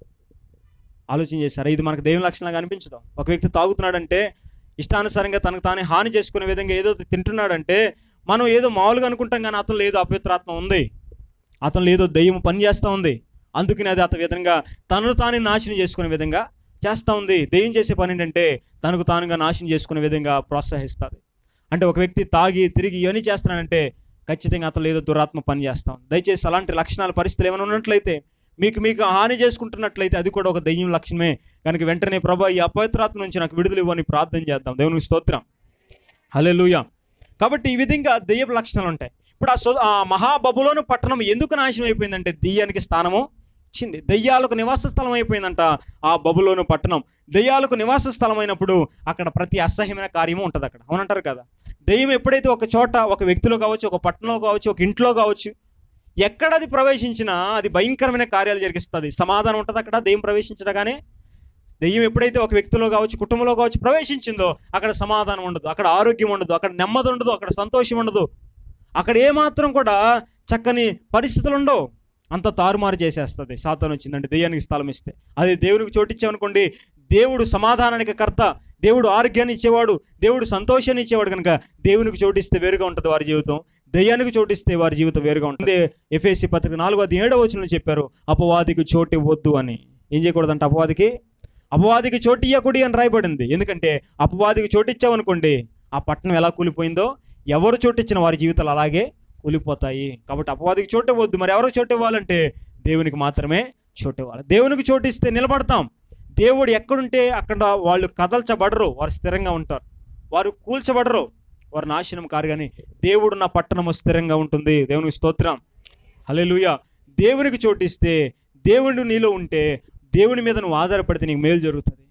ఆలోచన చేశారు ఇది మనకు దెయ్యం లక్షణంగా అనిపించదు ఒక వ్యక్తి తాగుతున్నాడంటే ఇష్టానుసారంగా తనకు తానే హాని చేసుకునే విధంగా ఏదో తింటున్నాడంటే మనం ఏదో మామూలుగా అనుకుంటాం కానీ అతనిలో ఏదో అపవిత్రాత్మ ఉంది అతనిలో ఏదో దెయ్యం పని చేస్తూ ఉంది అందుకని అది అత విధంగా తనను తానే నాశనం చేసుకునే విధంగా చేస్తూ ఉంది దెయ్యం చేసే పని ఏంటంటే తనకు తానుగా నాశనం చేసుకునే విధంగా ప్రోత్సహిస్తుంది అంటే ఒక వ్యక్తి తాగి తిరిగి ఇవన్నీ చేస్తున్నాడంటే ఖచ్చితంగా అతను ఏదో దురాత్మ పని చేస్తాం దయచేసి అలాంటి లక్షణాల పరిస్థితులు ఏమైనా ఉన్నట్లయితే మీకు మీకు హాని చేసుకుంటున్నట్లయితే అది కూడా ఒక దెయ్యం లక్షణమే కనుక వెంటనే ప్రభా ఈ అపవిత్రాత్మ నుంచి నాకు విడుదల ఇవ్వని ప్రార్థన చేద్దాం దేవునికి స్తోత్రం హల్లెలూయా కాబట్టి ఈ విధంగా దెయ్యపు లక్షణాలు ఉంటాయి ఇప్పుడు ఆ సో ఆ మహాబబులోను పట్టణం ఎందుకు నాశనం అయిపోయిందంటే దెయ్యానికి స్థానము ఇచ్చింది దెయ్యాలకు నివాస స్థలం అయిపోయిందంట ఆ బబులోను పట్టణం దెయ్యాలకు నివాస స్థలం అయినప్పుడు అక్కడ ప్రతి అసహ్యమైన కార్యము ఉంటుంది అక్కడ అవునంటారు కదా దెయ్యం ఎప్పుడైతే ఒక చోట ఒక వ్యక్తిలో కావచ్చు ఒక పట్టణంలో కావచ్చు ఒక ఇంట్లో కావచ్చు ఎక్కడ అది ప్రవేశించినా అది భయంకరమైన కార్యాలు జరిగిస్తుంది సమాధానం ఉంటుంది అక్కడ దెయ్యం ప్రవేశించగానే దెయ్యం ఎప్పుడైతే ఒక వ్యక్తిలో కావచ్చు కుటుంబంలో కావచ్చు ప్రవేశించిందో అక్కడ సమాధానం ఉండదు అక్కడ ఆరోగ్యం ఉండదు అక్కడ నెమ్మది ఉండదు అక్కడ సంతోషం ఉండదు అక్కడ ఏమాత్రం కూడా చక్కని పరిస్థితులు ఉండవు అంత తారుమారు చేసేస్తుంది సాతాను వచ్చిందంటే దెయ్యానికి స్థలం ఇస్తే అది దేవునికి చోటిచ్చామనుకోండి దేవుడు సమాధానానికి కర్త దేవుడు ఆరోగ్యాన్ని ఇచ్చేవాడు దేవుడు సంతోషాన్ని ఇచ్చేవాడు కనుక దేవునికి చోటిస్తే వేరుగా ఉంటుంది వారి జీవితం దెయ్యానికి చోటిస్తే వారి జీవితం వేరుగా ఉంటుంది ఎఫ్ఎస్సి పత్రిక నాలుగో అది ఏడవ వచనంలో చెప్పారు అపవాదికి చోటు ఇవ్వద్దు అని ఏం చేయకూడదంట అపవాదికి అపవాదికి చోటు ఇవ్వకూడి అని రాయబడింది ఎందుకంటే అపవాదికి చోటు ఇచ్చామనుకోండి ఆ పట్టణం ఎలా కూలిపోయిందో ఎవరు చోటు ఇచ్చిన వారి జీవితాలు అలాగే కూలిపోతాయి కాబట్టి అపవాదికి చోటు ఇవ్వద్దు మరి ఎవరికి చోటు ఇవ్వాలంటే దేవునికి మాత్రమే చోటు ఇవ్వాలి దేవునికి చోటు ఇస్తే నిలబడతాం దేవుడు ఎక్కడుంటే అక్కడ వాళ్ళు కదల్చబడరు వారు స్థిరంగా ఉంటారు వారు కూల్చబడరు వారు నాశనం కారు కానీ దేవుడు నా పట్టణము స్థిరంగా ఉంటుంది దేవునికి స్తోత్రం హల్లెలూయా దేవునికి చోటు ఇస్తే దేవుడు నీలో ఉంటే దేవుని మీద నువ్వు ఆధారపడితే నీకు మేలు జరుగుతుంది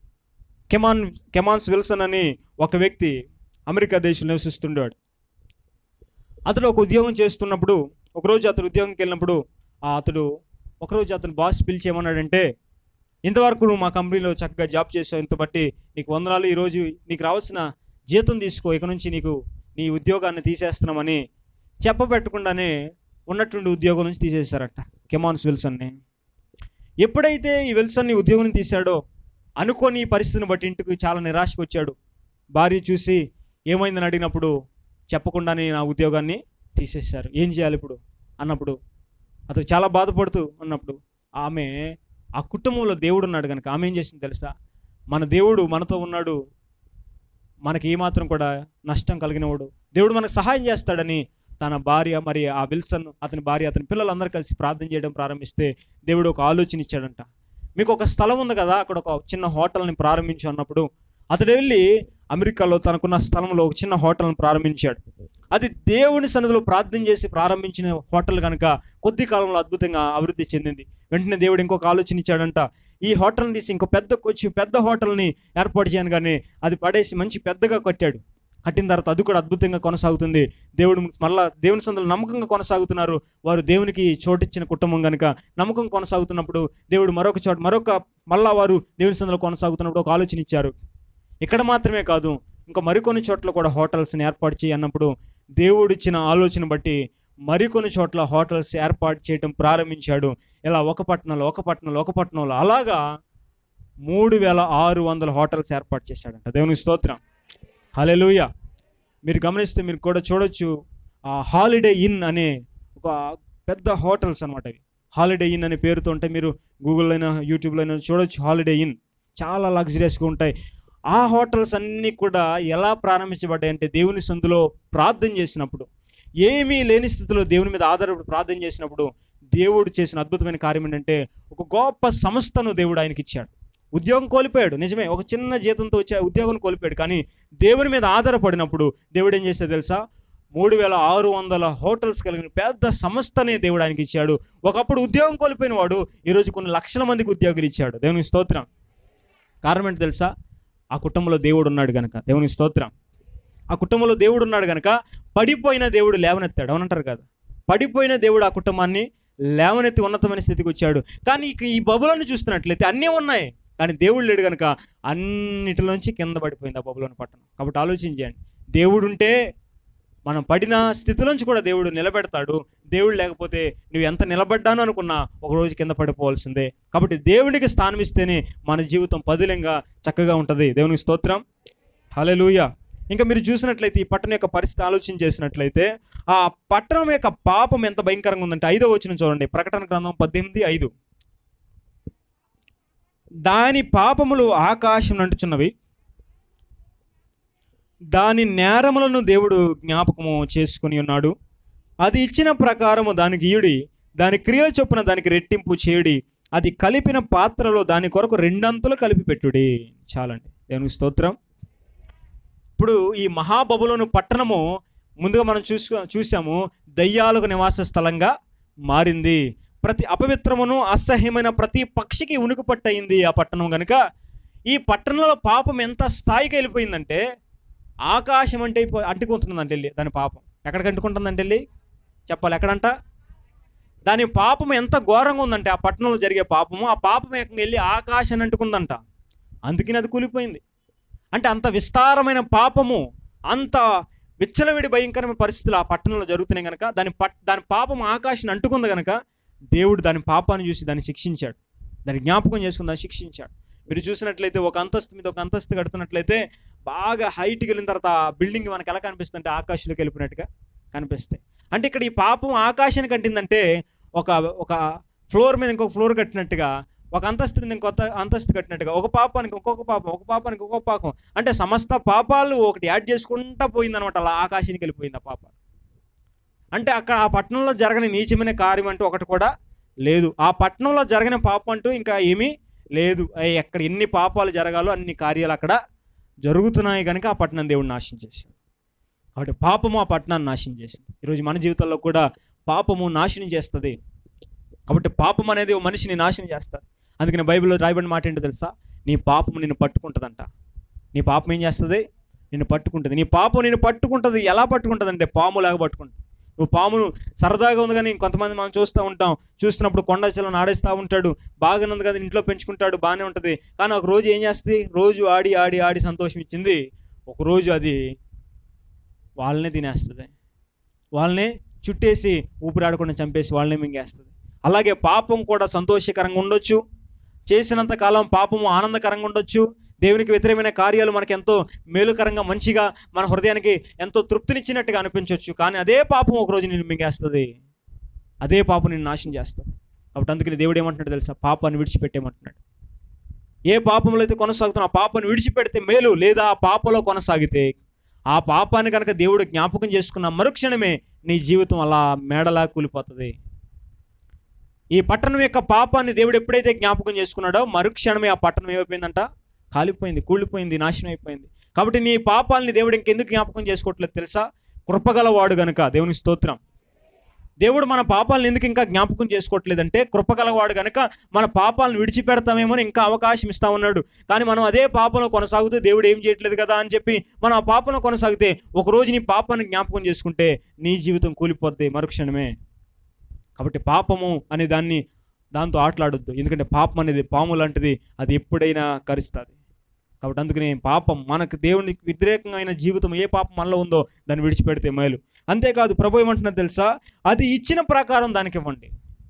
కెమాన్ కెమాన్స్ విల్సన్ అని ఒక వ్యక్తి అమెరికా దేశంలో నివసిస్తుండేవాడు అతడు ఒక ఉద్యోగం చేస్తున్నప్పుడు ఒకరోజు అతడు ఉద్యోగంకి వెళ్ళినప్పుడు ఆ అతడు ఒకరోజు అతను బాస్ పిలిచి ఏమన్నాడంటే ఇంతవరకు నువ్వు మా కంపెనీలో చక్కగా జాబ్ చేసావు ఇంత బట్టి నీకు వందనాలు ఈరోజు నీకు రావాల్సిన జీతం తీసుకో ఇక నుంచి నీకు నీ ఉద్యోగాన్ని తీసేస్తున్నామని చెప్పబెట్టకుండానే ఉన్నటువంటి ఉద్యోగం నుంచి తీసేశారట కెమాన్స్ విల్సన్ని ఎప్పుడైతే ఈ విల్సన్ని ఉద్యోగం నుంచి తీశాడో అనుకోని ఈ పరిస్థితిని బట్టి ఇంటికి చాలా నిరాశకు వచ్చాడు భార్య చూసి ఏమైందని అడిగినప్పుడు చెప్పకుండానే నా ఉద్యోగాన్ని తీసేశారు ఏం చేయాలి ఇప్పుడు అన్నప్పుడు అతను చాలా బాధపడుతూ ఉన్నప్పుడు ఆమె ఆ కుటుంబంలో దేవుడు ఉన్నాడు కనుక ఆమె ఏం చేసింది తెలుసా మన దేవుడు మనతో ఉన్నాడు మనకి ఏమాత్రం కూడా నష్టం కలిగినవాడు దేవుడు మనకు సహాయం చేస్తాడని తన భార్య మరి ఆ విల్సన్ అతని భార్య అతని పిల్లలందరూ కలిసి ప్రార్థన చేయడం ప్రారంభిస్తే దేవుడు ఒక ఆలోచన ఇచ్చాడంట మీకు ఒక స్థలం ఉంది కదా అక్కడ ఒక చిన్న హోటల్ని ప్రారంభించు అన్నప్పుడు అతడు వెళ్ళి అమెరికాలో తనకున్న స్థలంలో ఒక చిన్న హోటల్ని ప్రారంభించాడు అది దేవుని సన్నిధిలో ప్రార్థన చేసి ప్రారంభించిన హోటల్ కనుక కొద్ది కాలంలో అద్భుతంగా అభివృద్ధి చెందింది వెంటనే దేవుడు ఇంకొక ఆలోచన ఇచ్చాడంట ఈ హోటల్ని తీసి ఇంకో పెద్ద కొంచెం పెద్ద హోటల్ని ఏర్పాటు చేయను కానీ అది పడేసి మంచి పెద్దగా కట్టాడు కట్టిన తర్వాత అది కూడా అద్భుతంగా కొనసాగుతుంది దేవుడు మళ్ళా దేవుని సందులో నమ్మకంగా కొనసాగుతున్నారు వారు దేవునికి చోటిచ్చిన కుటుంబం కనుక నమ్మకం కొనసాగుతున్నప్పుడు దేవుడు మరొక చోట మరొక మళ్ళా వారు దేవుని సందులో కొనసాగుతున్నప్పుడు ఒక ఆలోచన ఇచ్చారు ఇక్కడ మాత్రమే కాదు ఇంకా మరికొన్ని చోట్ల కూడా హోటల్స్ని ఏర్పాటు చేయి అన్నప్పుడు దేవుడిచ్చిన ఆలోచన బట్టి మరికొన్ని చోట్ల హోటల్స్ ఏర్పాటు చేయటం ప్రారంభించాడు ఇలా ఒక పట్టణంలో ఒక పట్టణంలో ఒక పట్టణంలో అలాగా మూడు వేల ఆరు వందల హోటల్స్ ఏర్పాటు చేశాడంట దేవుని స్తోత్రం హలెలూయ మీరు గమనిస్తే మీరు కూడా చూడొచ్చు ఆ హాలిడే ఇన్ అనే ఒక పెద్ద హోటల్స్ అనమాట ఇవి హాలిడే ఇన్ అనే పేరుతో ఉంటే మీరు గూగుల్లో అయినా యూట్యూబ్లో అయినా చూడొచ్చు హాలిడే ఇన్ చాలా లగ్జరియస్గా ఉంటాయి ఆ హోటల్స్ అన్నీ కూడా ఎలా ప్రారంభించబడ్డాయి అంటే దేవుని సందులో ప్రార్థన చేసినప్పుడు ఏమీ లేని స్థితిలో దేవుని మీద ఆధారపడి ప్రార్థన చేసినప్పుడు దేవుడు చేసిన అద్భుతమైన కార్యం ఏంటంటే ఒక గొప్ప సంస్థను దేవుడు ఆయనకి ఇచ్చాడు ఉద్యోగం కోల్పోయాడు నిజమే ఒక చిన్న జీతంతో వచ్చే ఉద్యోగం కోల్పోయాడు కానీ దేవుని మీద ఆధారపడినప్పుడు దేవుడు ఏం చేస్తే తెలుసా మూడు వేల ఆరు వందల హోటల్స్ కలిగిన పెద్ద సంస్థనే దేవుడు ఆయనకి ఇచ్చాడు ఒకప్పుడు ఉద్యోగం కోల్పోయిన వాడు ఈరోజు కొన్ని లక్షల మందికి ఉద్యోగులు ఇచ్చాడు దేవునికి స్తోత్రం కారణం ఏంటి తెలుసా ఆ కుటుంబంలో దేవుడు ఉన్నాడు గనక దేవునికి స్తోత్రం ఆ కుటుంబంలో దేవుడు ఉన్నాడు గనక పడిపోయిన దేవుడు లేవనెత్తాడు అవునంటారు కదా పడిపోయిన దేవుడు ఆ కుటుంబాన్ని లేవనెత్తి ఉన్నతమైన స్థితికి వచ్చాడు కానీ ఇక ఈ బబులను చూస్తున్నట్లయితే అన్నీ ఉన్నాయి కానీ దేవుడు లేడు కనుక అన్నిటిలోంచి కింద పడిపోయింది ఆ బబులోని పట్టణం కాబట్టి ఆలోచించండి దేవుడు ఉంటే మనం పడిన స్థితిలోంచి కూడా దేవుడు నిలబెడతాడు దేవుడు లేకపోతే నువ్వు ఎంత నిలబడ్డాను అనుకున్నా ఒక రోజు కింద పడిపోవాల్సిందే కాబట్టి దేవునికి స్థానం ఇస్తేనే మన జీవితం పదిలంగా చక్కగా ఉంటుంది దేవునికి స్తోత్రం హలెలూయ ఇంకా మీరు చూసినట్లయితే ఈ పట్టణం యొక్క పరిస్థితి ఆలోచన చేసినట్లయితే ఆ పట్టణం యొక్క పాపం ఎంత భయంకరంగా ఉందంటే ఐదో వచ్చిన చూడండి ప్రకటన గ్రంథం పద్దెనిమిది ఐదు దాని పాపములు ఆకాశం నంటుచున్నవి దాని నేరములను దేవుడు జ్ఞాపకము చేసుకుని ఉన్నాడు అది ఇచ్చిన ప్రకారము దానికి ఈయుడి దాని క్రియల చొప్పున దానికి రెట్టింపు చేయుడి అది కలిపిన పాత్రలో దాని కొరకు రెండంతలు కలిపి పెట్టుడి చాలండి దేవునికి స్తోత్రం ఇప్పుడు ఈ మహాబబులోను పట్టణము ముందుగా మనం చూసు చూసాము దయ్యాలకు నివాస స్థలంగా మారింది ప్రతి అపవిత్రమును అసహ్యమైన ప్రతి పక్షికి ఉనికి పట్టయింది ఆ పట్టణం కనుక ఈ పట్టణంలో పాపం ఎంత స్థాయికి వెళ్ళిపోయిందంటే ఆకాశం అంటే ఇప్పు- అంటుకుంటుందంటే వెళ్ళి దాని పాపం ఎక్కడికి అంటుకుంటుందంటే వెళ్ళి చెప్పాలి ఎక్కడంట దాని పాపం ఎంత ఘోరంగా ఉందంటే ఆ పట్టణంలో జరిగే పాపము ఆ పాపం ఏకంగా వెళ్ళి ఆకాశాన్ని అంటుకుందంట అందుకని అది కూలిపోయింది అంటే అంత విస్తారమైన పాపము అంత విచ్చలవిడి భయంకరమైన పరిస్థితులు ఆ పట్టణంలో జరుగుతున్నాయి కనుక దాని పట్ దాని పాపం ఆకాశాన్ని అంటుకుంది కనుక దేవుడు దాని పాపాన్ని చూసి దాన్ని శిక్షించాడు దాన్ని జ్ఞాపకం చేసుకుని దాన్ని శిక్షించాడు మీరు చూసినట్లయితే ఒక అంతస్తు మీద ఒక అంతస్తు కడుతున్నట్లయితే బాగా హైట్కి వెళ్ళిన తర్వాత ఆ బిల్డింగ్ మనకి ఎలా కనిపిస్తుంది అంటే ఆకాశంలోకి వెళ్ళిపోయినట్టుగా కనిపిస్తాయి అంటే ఇక్కడ ఈ పాపం ఆకాశానికి అంటిందంటే ఒక ఒక ఫ్లోర్ మీద ఇంకొక ఫ్లోర్ కట్టినట్టుగా ఒక అంతస్తు మీద ఇంకొక అంతస్తు కట్టినట్టుగా ఒక పాపానికి ఇంకొక పాపం ఒక పాపానికి ఇంకొక పాపం అంటే సమస్త పాపాలు ఒకటి యాడ్ చేసుకుంటా పోయిందనమాట అలా ఆకాశానికి వెళ్ళిపోయింది ఆ పాప అంటే అక్కడ ఆ పట్టణంలో జరగని నీచమైన కార్యం అంటూ ఒకటి కూడా లేదు ఆ పట్టణంలో జరగని పాపం అంటూ ఇంకా ఏమీ లేదు అయ్ ఎక్కడ ఎన్ని పాపాలు జరగాలో అన్ని కార్యాలు అక్కడ జరుగుతున్నాయి కనుక ఆ పట్టణం దేవుడు నాశనం చేశాడు కాబట్టి పాపము ఆ పట్టణాన్ని నాశనం చేసింది ఈరోజు మన జీవితంలో కూడా పాపము నాశనం చేస్తుంది కాబట్టి పాపం అనేది ఓ మనిషిని నాశనం చేస్తారు అందుకని బైబిల్లో రాయబడిన మాట ఏంటో తెలుసా నీ పాపము నిన్ను పట్టుకుంటుందంట నీ పాపం ఏం చేస్తుంది నిన్ను పట్టుకుంటుంది నీ పాపం నిన్ను పట్టుకుంటుంది ఎలా పట్టుకుంటుంది అంటే పాములాగా పట్టుకుంటుంది నువ్వు పామును సరదాగా ఉంది కానీ కొంతమంది మనం చూస్తూ ఉంటాం చూస్తున్నప్పుడు కొండ చిలను ఆడేస్తూ ఉంటాడు బాగానే ఉంది కదా ఇంట్లో పెంచుకుంటాడు బాగానే ఉంటుంది కానీ ఒక రోజు ఏం చేస్తుంది రోజు ఆడి ఆడి ఆడి సంతోషం ఇచ్చింది ఒక రోజు అది వాళ్ళనే తినేస్తుంది వాళ్ళని చుట్టేసి ఊపిరాడకుండా చంపేసి వాళ్ళనే మింగేస్తుంది అలాగే పాపం కూడా సంతోషకరంగా ఉండొచ్చు చేసినంత కాలం పాపము ఆనందకరంగా ఉండొచ్చు దేవునికి వ్యతిరేకమైన కార్యాలు మనకి ఎంతో మేలుకరంగా మంచిగా మన హృదయానికి ఎంతో తృప్తినిచ్చినట్టుగా అనిపించవచ్చు కానీ అదే పాపం ఒక రోజు నిన్ను మింగేస్తుంది అదే పాపం నిన్ను నాశనం చేస్తుంది కాబట్టి అందుకని దేవుడు ఏమంటున్నాడు తెలుసా పాపాన్ని విడిచిపెట్టేమంటున్నాడు ఏ పాపంలో అయితే కొనసాగుతున్నా ఆ పాపాన్ని విడిచిపెడితే మేలు లేదా ఆ పాపలో కొనసాగితే ఆ పాపాన్ని కనుక దేవుడు జ్ఞాపకం చేసుకున్న మరుక్షణమే నీ జీవితం అలా మేడలా కూలిపోతుంది ఈ పట్టణం యొక్క పాపాన్ని దేవుడు ఎప్పుడైతే జ్ఞాపకం చేసుకున్నాడో మరుక్షణమే ఆ పట్టణం ఏమైపోయిందంట కాలిపోయింది కూలిపోయింది నాశనం అయిపోయింది కాబట్టి నీ పాపాలని దేవుడు ఇంకెందుకు జ్ఞాపకం చేసుకోవట్లేదు తెలుసా కృపగలవాడు గనుక దేవుని స్తోత్రం దేవుడు మన పాపాలను ఎందుకు ఇంకా జ్ఞాపకం చేసుకోవట్లేదంటే కృపగలవాడు గనుక మన పాపాలను విడిచిపెడతామేమో ఇంకా అవకాశం ఇస్తా ఉన్నాడు కానీ మనం అదే పాపంలో కొనసాగుతూ దేవుడు ఏం చేయట్లేదు కదా అని చెప్పి మనం ఆ పాపంలో కొనసాగితే ఒక రోజు నీ పాపాన్ని జ్ఞాపకం చేసుకుంటే నీ జీవితం కూలిపోద్ది మరుక్షణమే కాబట్టి పాపము అనే దాన్ని దాంతో ఆటలాడొద్దు ఎందుకంటే పాపం అనేది పాము లాంటిది అది ఎప్పుడైనా కరుస్తుంది కాబట్టి అందుకని పాపం మనకు దేవునికి వ్యతిరేకంగా అయిన జీవితం ఏ పాపం మనలో ఉందో దాన్ని విడిచిపెడితే మేలు అంతేకాదు ప్రభు ఏమంటున్నది తెలుసా అది ఇచ్చిన ప్రకారం దానికి ఇవ్వండి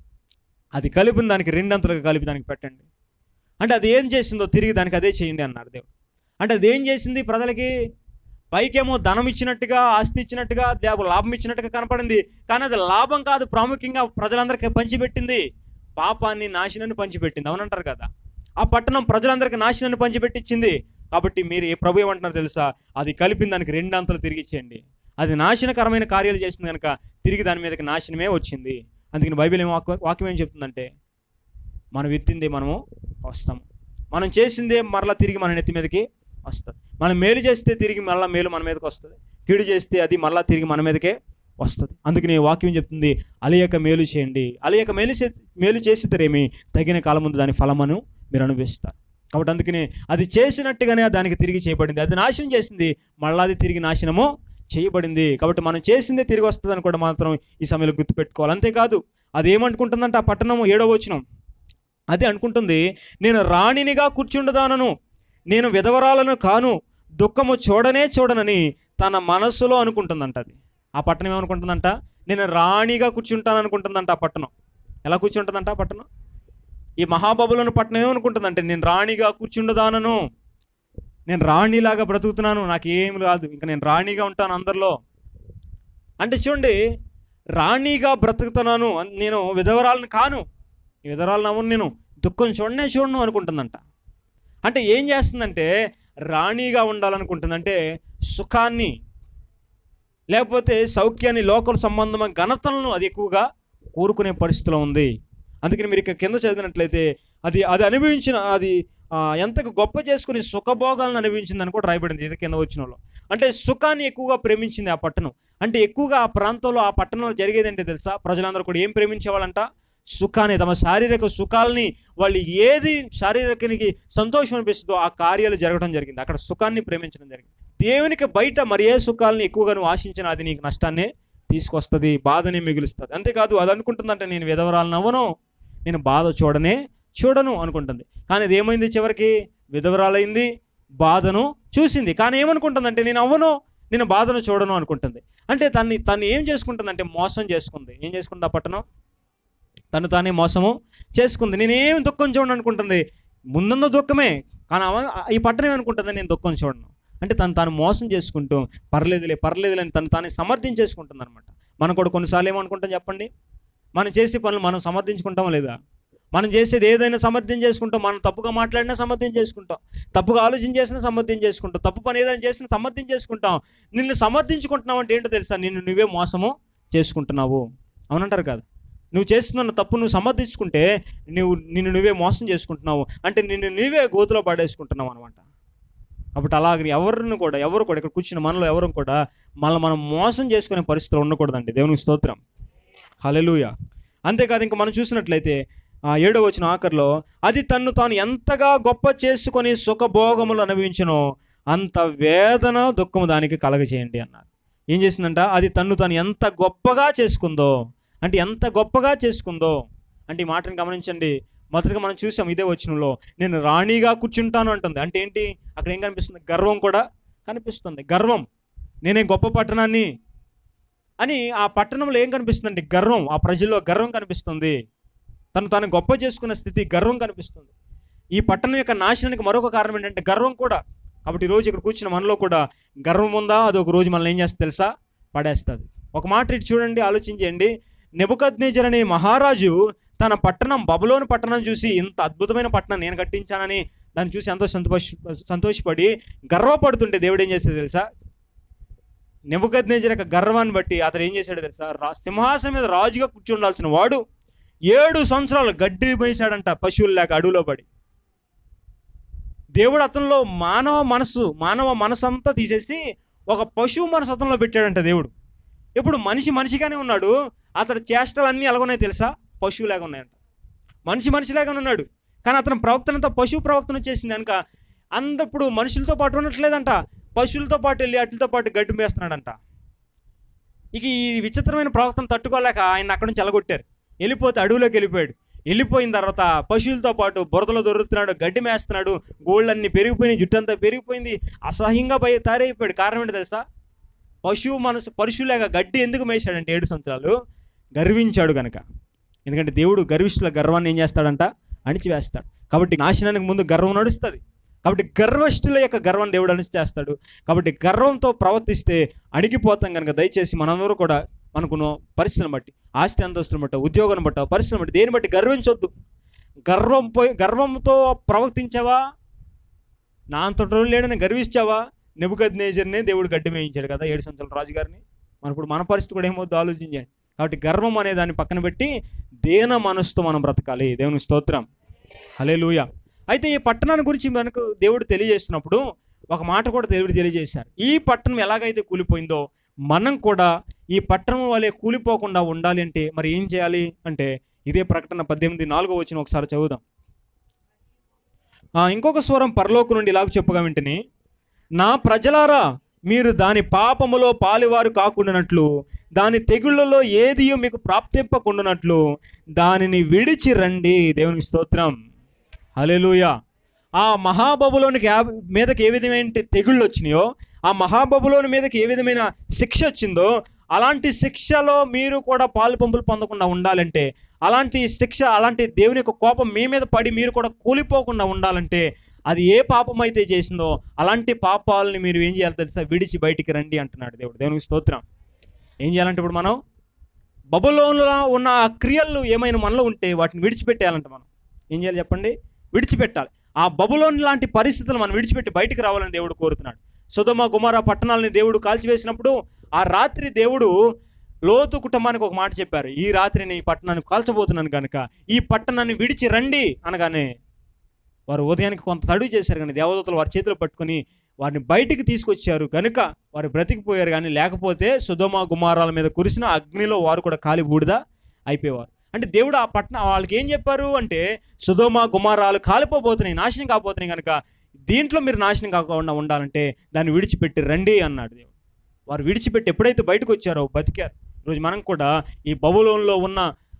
అది కలిపిన దానికి రెండంతలుగా కలిపి దానికి పెట్టండి అంటే అది ఏం చేసిందో తిరిగి దానికి అదే చేయండి అన్నారు దేవుడు అంటే అది ఏం చేసింది ప్రజలకి పైకేమో ధనం ఇచ్చినట్టుగా ఆస్తి ఇచ్చినట్టుగా దేవ లాభం ఇచ్చినట్టుగా కనపడింది కానీ అది లాభం కాదు ప్రాముఖ్యంగా ప్రజలందరికీ పంచిపెట్టింది పాపాన్ని నాశనాన్ని పంచిపెట్టింది అవునంటారు కదా ఆ పట్టణం ప్రజలందరికీ నాశనాన్ని పంచిపెట్టించింది కాబట్టి మీరు ఏ ప్రభు ఏమంటున్నారు తెలుసా అది కలిపిన దానికి రెండంతలు తిరిగి ఇచ్చేయండి అది నాశనకరమైన కార్యాలు చేసింది కనుక తిరిగి దాని మీదకి నాశనమే వచ్చింది అందుకని బైబిల్ ఏం వాక్యం వాక్యం ఏం చెప్తుందంటే మనం ఎత్తిందే మనము వస్తాము మనం చేసిందే మరలా తిరిగి మన నెత్తి మీదకి వస్తుంది మనం మేలు చేస్తే తిరిగి మళ్ళీ మేలు మన మీదకి వస్తుంది కీడు చేస్తే అది మళ్ళీ తిరిగి మన మీదకే వస్తుంది అందుకని ఈ వాక్యం చెప్తుంది అలియక మేలు చేయండి అలియక మేలు చే మేలు చేసిద్దరేమి తగిన కాలం ముందు దాని ఫలమును మీరు అనుభవిస్తారు కాబట్టి అందుకని అది చేసినట్టుగానే దానికి తిరిగి చేయబడింది అది నాశనం చేసింది మళ్ళీ అది తిరిగి నాశనము చేయబడింది కాబట్టి మనం చేసిందే తిరిగి వస్తుందని కూడా మాత్రం ఈ సమయంలో గుర్తుపెట్టుకోవాలి అంతేకాదు అది ఏమనుకుంటుందంటే ఆ పట్టణం ఏడో వచ్చినం అది అనుకుంటుంది నేను రాణినిగా కూర్చుండదానను నేను విధవరాలను కాను దుఃఖము చూడనే చూడనని తన మనస్సులో అనుకుంటుందంట అది ఆ పట్టణం ఏమనుకుంటుందంట నేను రాణిగా కూర్చుంటాను అనుకుంటుందంట ఆ పట్టణం ఎలా కూర్చుంటుందంట ఆ పట్టణం ఈ మహాబబులను పట్టణం ఏమనుకుంటుందంటే నేను రాణిగా కూర్చుండదానను నేను రాణిలాగా బ్రతుకుతున్నాను నాకు ఏం కాదు ఇంకా నేను రాణిగా ఉంటాను అందరిలో అంటే చూడండి రాణిగా బ్రతుకుతున్నాను అన్- నేను విధవరాలను కాను ఈ విధవరాలను అవును నేను దుఃఖం చూడనే చూడను అనుకుంటుందంట అంటే ఏం చేస్తుందంటే రాణిగా ఉండాలనుకుంటుందంటే సుఖాన్ని లేకపోతే సౌఖ్యాన్ని లోకల్ సంబంధమైన ఘనతలను అది ఎక్కువగా కోరుకునే పరిస్థితిలో ఉంది అందుకని మీరు ఇక్కడ కింద చదివినట్లయితే అది అది అనుభవించిన అది ఆ, ఎంతకు గొప్ప చేసుకుని సుఖభోగాలను అనుభవించిందని కూడా రాయబడింది ఇది కింద వచ్చినలో అంటే సుఖాన్ని ఎక్కువగా ప్రేమించింది ఆ పట్టణం అంటే ఎక్కువగా ఆ ప్రాంతంలో ఆ పట్టణంలో జరిగేది ఏంటో తెలుసా ప్రజలందరూ కూడా ఏం ప్రేమించేవాళ్ళంట సుఖాన్ని తమ శారీరక సుఖాలని వాళ్ళు ఏది శారీరకానికి సంతోషం అనిపిస్తుందో ఆ కార్యాలు జరగడం జరిగింది అక్కడ సుఖాన్ని ప్రేమించడం జరిగింది దేవునికి బయట మరి ఏ సుఖాలని ఎక్కువగా నువ్వు ఆశించిన అది నీకు నష్టాన్ని తీసుకొస్తుంది బాధని మిగులుస్తుంది అంతేకాదు అది అనుకుంటుందంటే నేను విధవరాలను అవ్వను నేను బాధ చూడనే చూడను అనుకుంటుంది కానీ అది ఏమైంది చివరికి విధవరాలైంది బాధను చూసింది కానీ ఏమనుకుంటుందంటే నేను అవ్వను నేను బాధను చూడను అనుకుంటుంది అంటే తన్ని తను ఏం చేసుకుంటుందంటే మోసం చేసుకుంది ఏం చేసుకుంది ఆ పట్టణం తను తానే మోసము చేసుకుంది నేనేం దుఃఖం చూడను అనుకుంటుంది ముందున్న దుఃఖమే కానీ ఆమె- ఈ పట్టణం ఏమనుకుంటుంది నేను దుఃఖం చూడను అంటే తను తాను మోసం చేసుకుంటూ పర్లేదులే పర్లేదులే అని తను తానే సమర్థించేసుకుంటుంది అనమాట మనం కూడా కొన్నిసార్లు ఏమనుకుంటాం చెప్పండి మనం చేసే పనులు మనం సమర్థించుకుంటామా లేదా మనం చేసేది ఏదైనా సమర్థం చేసుకుంటాం మనం తప్పుగా మాట్లాడినా సమర్థం చేసుకుంటాం తప్పుగా ఆలోచన చేసినా సమర్థం చేసుకుంటాం తప్పు పని ఏదైనా చేసినా సమర్థం చేసుకుంటాం నిన్ను సమర్థించుకుంటున్నావు అంటే ఏంటో తెలుసా నిన్ను నువ్వే మోసము చేసుకుంటున్నావు అవునంటారు కదా నువ్వు చేస్తున్న తప్పు నువ్వు సమర్థించుకుంటే నువ్వు నిన్ను నువ్వే మోసం చేసుకుంటున్నావు అంటే నిన్ను నువ్వే గోతులో పడేసుకుంటున్నావు అనమాట కాబట్టి అలాగే ఎవరిని కూడా ఎవరు కూడా ఇక్కడ కూర్చున్న మనలో ఎవరు కూడా మళ్ళీ మనం మోసం చేసుకునే పరిస్థితులు ఉండకూడదండి దేవునికి స్తోత్రం హలెలుయ అంతేకాదు ఇంకా మనం చూసినట్లయితే ఆ ఏడో వచ్చిన ఆఖరిలో అది తన్ను తాను ఎంతగా గొప్ప చేసుకొని సుఖభోగములు అనుభవించునో అంత వేదన దుఃఖము దానికి కలగచేయండి అన్నారు ఏం చేసిందంట అది తన్ను తాను ఎంత గొప్పగా చేసుకుందో అంటే ఎంత గొప్పగా చేసుకుందో అంటే ఈ మాటను గమనించండి మొదటగా మనం చూసాం ఇదే వచనంలో నేను రాణిగా కూర్చుంటాను అంటుంది అంటే ఏంటి అక్కడ ఏం కనిపిస్తుంది గర్వం కూడా కనిపిస్తుంది గర్వం నేనే గొప్ప పట్టణాన్ని అని ఆ పట్టణంలో ఏం కనిపిస్తుందంటే గర్వం ఆ ప్రజల్లో గర్వం కనిపిస్తుంది తను తాను గొప్ప చేసుకున్న స్థితి గర్వం కనిపిస్తుంది ఈ పట్టణం యొక్క నాశనానికి మరొక కారణం ఏంటంటే గర్వం కూడా కాబట్టి ఈ రోజు ఇక్కడ కూర్చున్న మనలో కూడా గర్వం ఉందా అది ఒక రోజు మనల్ని ఏం చేస్తుంది తెలుసా పడేస్తుంది ఒక మాట ఇటు చూడండి ఆలోచించండి నెబుకద్నేజర్ అనే మహారాజు తన పట్టణం బబులోని పట్టణం చూసి ఇంత అద్భుతమైన పట్టణం నేను కట్టించానని దాన్ని చూసి ఎంతో సంతోష సంతోషపడి గర్వపడుతుంటే దేవుడు ఏం చేసేది తెలుసా నెబుకద్నేజర్ యొక్క గర్వాన్ని బట్టి అతను ఏం చేశాడు తెలుసా రా సింహాసనం మీద రాజుగా కూర్చుండాల్సిన వాడు ఏడు సంవత్సరాలు గడ్డి మేసాడంట పశువులు లేక అడవిలో పడి దేవుడు అతనిలో మానవ మనసు మానవ మనసు అంతా తీసేసి ఒక పశువు మనసు అతనిలో పెట్టాడంట దేవుడు ఇప్పుడు మనిషి మనిషిగానే ఉన్నాడు అతని చేష్టలు అన్నీ ఎలాగున్నాయి తెలుసా పశువులాగా ఉన్నాయంట మనిషి మనిషిలాగానే ఉన్నాడు కానీ అతని ప్రవక్తనంతా పశువు ప్రవక్తన చేసింది కనుక అందప్పుడు మనుషులతో పాటు ఉండట్లేదంట పశువులతో పాటు వెళ్ళి అట్లతో పాటు గడ్డి మేస్తున్నాడంట ఇక ఈ విచిత్రమైన ప్రవక్తను తట్టుకోలేక ఆయన అక్కడి నుంచి ఎలగొట్టారు వెళ్ళిపోతే అడవిలోకి వెళ్ళిపోయాడు వెళ్ళిపోయిన తర్వాత పశువులతో పాటు బురదలో దొరుకుతున్నాడు గడ్డి మేస్తున్నాడు గోళ్ళన్నీ పెరిగిపోయినాయి జుట్టంతా పెరిగిపోయింది అసహ్యంగా పోయి తయారైపోయాడు కారణం ఏంటి తెలుసా పశువు మనసు పరుషులేగా గడ్డి ఎందుకు మేసాడంటే ఏడు సంవత్సరాలు గర్వించాడు గనక ఎందుకంటే దేవుడు గర్విష్ఠుల గర్వాన్ని ఏం చేస్తాడంట అణిచివేస్తాడు కాబట్టి నాశనానికి ముందు గర్వం నడుస్తుంది కాబట్టి గర్వష్ఠుల యొక్క గర్వాన్ని దేవుడు అణిచేస్తాడు కాబట్టి గర్వంతో ప్రవర్తిస్తే అణిగిపోతాం కనుక దయచేసి మనందరూ కూడా మనకున్న పరిస్థితులను బట్టి ఆస్తి అంతస్తులను బట్టి ఉద్యోగం బట్టి పరిస్థితులను బట్టి దేని బట్టి గర్వించొద్దు గర్వం పోయి గర్వంతో ప్రవర్తించావా నా అంతటో లేడని గర్వించావా నెబుకద్ నేజర్నే దేవుడు గడ్డి వేయించాడు కదా ఏడు సంవత్సరాల రాజుగారిని మన ఇప్పుడు మన పరిస్థితి కూడా ఏమవుతుందో ఆలోచించండి కాబట్టి గర్వం అనే దాన్ని పక్కన పెట్టి దేన మనసుతో మనం బ్రతకాలి దేవుని స్తోత్రం హలే అయితే ఈ పట్టణాన్ని గురించి మనకు దేవుడు తెలియజేస్తున్నప్పుడు ఒక మాట కూడా దేవుడు తెలియజేశారు ఈ పట్టణం ఎలాగైతే కూలిపోయిందో మనం కూడా ఈ పట్టణం వలె కూలిపోకుండా ఉండాలి అంటే మరి ఏం చేయాలి అంటే ఇదే ప్రకటన పద్దెనిమిది నాలుగో వచ్చిన ఒకసారి చదువుదాం ఆ, ఇంకొక స్వరం పరలోకు నుండి ఇలాగ చెప్పగా వెంటనే నా ప్రజలారా మీరు దాని పాపములో పాలివారు కాకుండానట్లు దాని తెగుళ్ళలో ఏది మీకు ప్రాప్తింపకుండానట్లు దానిని విడిచి రండి దేవునికి స్తోత్రం హల్లెలూయా ఆ మహాబబులోనికి యా- మీదకి ఏ విధమైన తెగుళ్ళు వచ్చినాయో ఆ మహాబబులోని మీదకి ఏ విధమైన శిక్ష వచ్చిందో అలాంటి శిక్షలో మీరు కూడా పాలు పంపులు పొందకుండా ఉండాలంటే అలాంటి శిక్ష అలాంటి దేవుని యొక్క కోపం మీ మీద పడి మీరు కూడా కూలిపోకుండా ఉండాలంటే అది ఏ పాపం అయితే చేసిందో అలాంటి పాపాలని మీరు ఏం చేయాలి తెలుసా విడిచి బయటికి రండి అంటున్నాడు దేవుడు దేవునికి స్తోత్రం ఏం చేయాలంటే ఇప్పుడు మనం బబులోన్లో ఉన్న ఆ క్రియలు ఏమైనా మనలో ఉంటే వాటిని విడిచిపెట్టేయాలంట మనం ఏం చేయాలి చెప్పండి విడిచిపెట్టాలి ఆ బబులోన్ లాంటి పరిస్థితులు మనం విడిచిపెట్టి బయటికి రావాలని దేవుడు కోరుతున్నాడు సుధమ గుమార పట్టణాలని దేవుడు కాల్చివేసినప్పుడు ఆ రాత్రి దేవుడు లోతు కుటుంబానికి ఒక మాట చెప్పారు ఈ రాత్రి నేను ఈ పట్టణాన్ని కాల్చబోతున్నాను కనుక ఈ పట్టణాన్ని విడిచి రండి అనగానే వారు ఉదయానికి కొంత తడుగు చేశారు కానీ దేవదూతలు వారి చేతిలో పట్టుకొని వారిని బయటికి తీసుకొచ్చారు కనుక వారు బ్రతికిపోయారు కానీ లేకపోతే సుధమ గుమారాల మీద కురిసిన అగ్నిలో వారు కూడా కాలి బూడిద అయిపోయేవారు అంటే దేవుడు ఆ పట్టణ వాళ్ళకి ఏం చెప్పారు అంటే సుధమ గుమారాలు కాలిపోబోతున్నాయి నాశనం కాబోతున్నాయి కనుక దీంట్లో మీరు నాశనం కాకుండా ఉండాలంటే దాన్ని విడిచిపెట్టి రండి అన్నాడు దేవుడు వారు విడిచిపెట్టి ఎప్పుడైతే బయటకు వచ్చారో బతికారు ఈరోజు మనం కూడా ఈ బబులోన్లో ఉన్న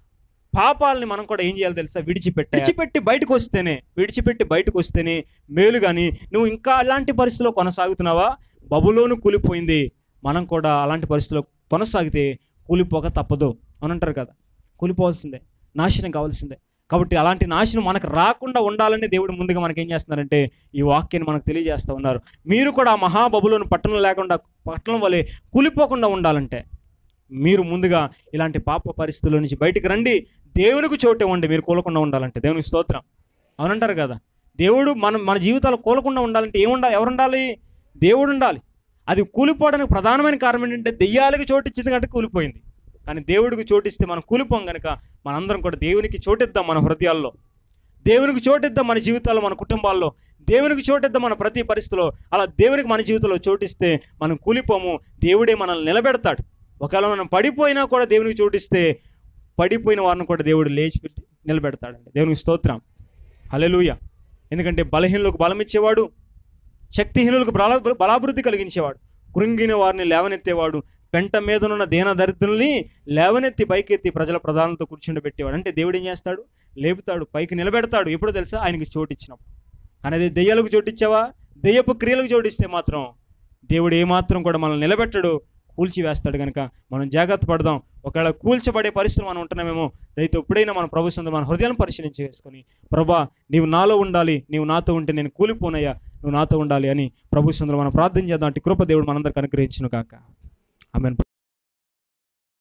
పాపాలని మనం కూడా ఏం చేయాలి తెలుసా విడిచిపెట్టి విడిచిపెట్టి బయటకు వస్తేనే విడిచిపెట్టి బయటకు వస్తేనే మేలు కానీ నువ్వు ఇంకా అలాంటి పరిస్థితిలో కొనసాగుతున్నావా బబులోను కూలిపోయింది మనం కూడా అలాంటి పరిస్థితిలో కొనసాగితే కూలిపోక తప్పదు అని అంటారు కదా కూలిపోవాల్సిందే నాశనం కావాల్సిందే కాబట్టి అలాంటి నాశనం మనకు రాకుండా ఉండాలని దేవుడు ముందుగా మనకి ఏం చేస్తున్నారంటే ఈ వాక్యాన్ని మనకు తెలియజేస్తూ ఉన్నారు మీరు కూడా ఆ మహాబబులోను పట్టణం లేకుండా పట్టణం వలె కూలిపోకుండా ఉండాలంటే మీరు ముందుగా ఇలాంటి పాప పరిస్థితుల నుంచి బయటికి రండి దేవునికి చోటు ఇవ్వండి మీరు కూలకుండా ఉండాలంటే దేవునికి స్తోత్రం అవునంటారు కదా దేవుడు మనం మన జీవితాలు కూలకుండా ఉండాలంటే ఏముండాలి ఎవరు ఉండాలి దేవుడు ఉండాలి అది కూలిపోవడానికి ప్రధానమైన కారణం ఏంటంటే దెయ్యాలకి చోటు ఇచ్చింది కంటే కూలిపోయింది కానీ దేవుడికి చోటిస్తే మనం కూలిపోం కనుక మనందరం కూడా దేవునికి చోటిద్దాం మన హృదయాల్లో దేవునికి చోటిద్దాం మన జీవితాల్లో మన కుటుంబాల్లో దేవునికి చోటిద్దాం మన ప్రతి పరిస్థితిలో అలా దేవునికి మన జీవితంలో చోటిస్తే మనం కూలిపోము దేవుడే మనల్ని నిలబెడతాడు ఒకవేళ మనం పడిపోయినా కూడా దేవునికి చోటిస్తే పడిపోయిన వారిని కూడా దేవుడు లేచి పెట్టి నిలబెడతాడండి దేవునికి స్తోత్రం హల్లెలూయ ఎందుకంటే బలహీనులకు బలం ఇచ్చేవాడు శక్తిహీనులకు బల బలాభివృద్ధి కలిగించేవాడు కృంగిన వారిని లేవనెత్తేవాడు పెంట మీదనున్న దీన దరిద్రుల్ని లేవనెత్తి పైకెత్తి ప్రజల ప్రధానులతో కూర్చుండబెట్టేవాడు అంటే దేవుడు ఏం చేస్తాడు లేపుతాడు పైకి నిలబెడతాడు ఎప్పుడు తెలుసా ఆయనకి చోటు ఇచ్చినప్పుడు కానీ అదే దెయ్యాలకు చోటు ఇచ్చావా దెయ్యపు క్రియలకు చోటిస్తే మాత్రం దేవుడు ఏమాత్రం కూడా మనల్ని నిలబెట్టడు కూల్చివేస్తాడు కనుక మనం జాగ్రత్త పడదాం ఒకవేళ కూల్చబడే పరిస్థితులు మనం ఉంటున్నామేమో అయితే ఎప్పుడైనా మన ప్రభు సందు మన హృదయాన్ని పరిశీలించి వేసుకొని ప్రభా నీవు నాలో ఉండాలి నీవు నాతో ఉంటే నేను కూలిపోనయ్యా నువ్వు నాతో ఉండాలి అని ప్రభు సందులో మనం ప్రార్థన చేద్దాం అంటే కృప దేవుడు మనందరికి అనుగ్రహించును కాక ఆమె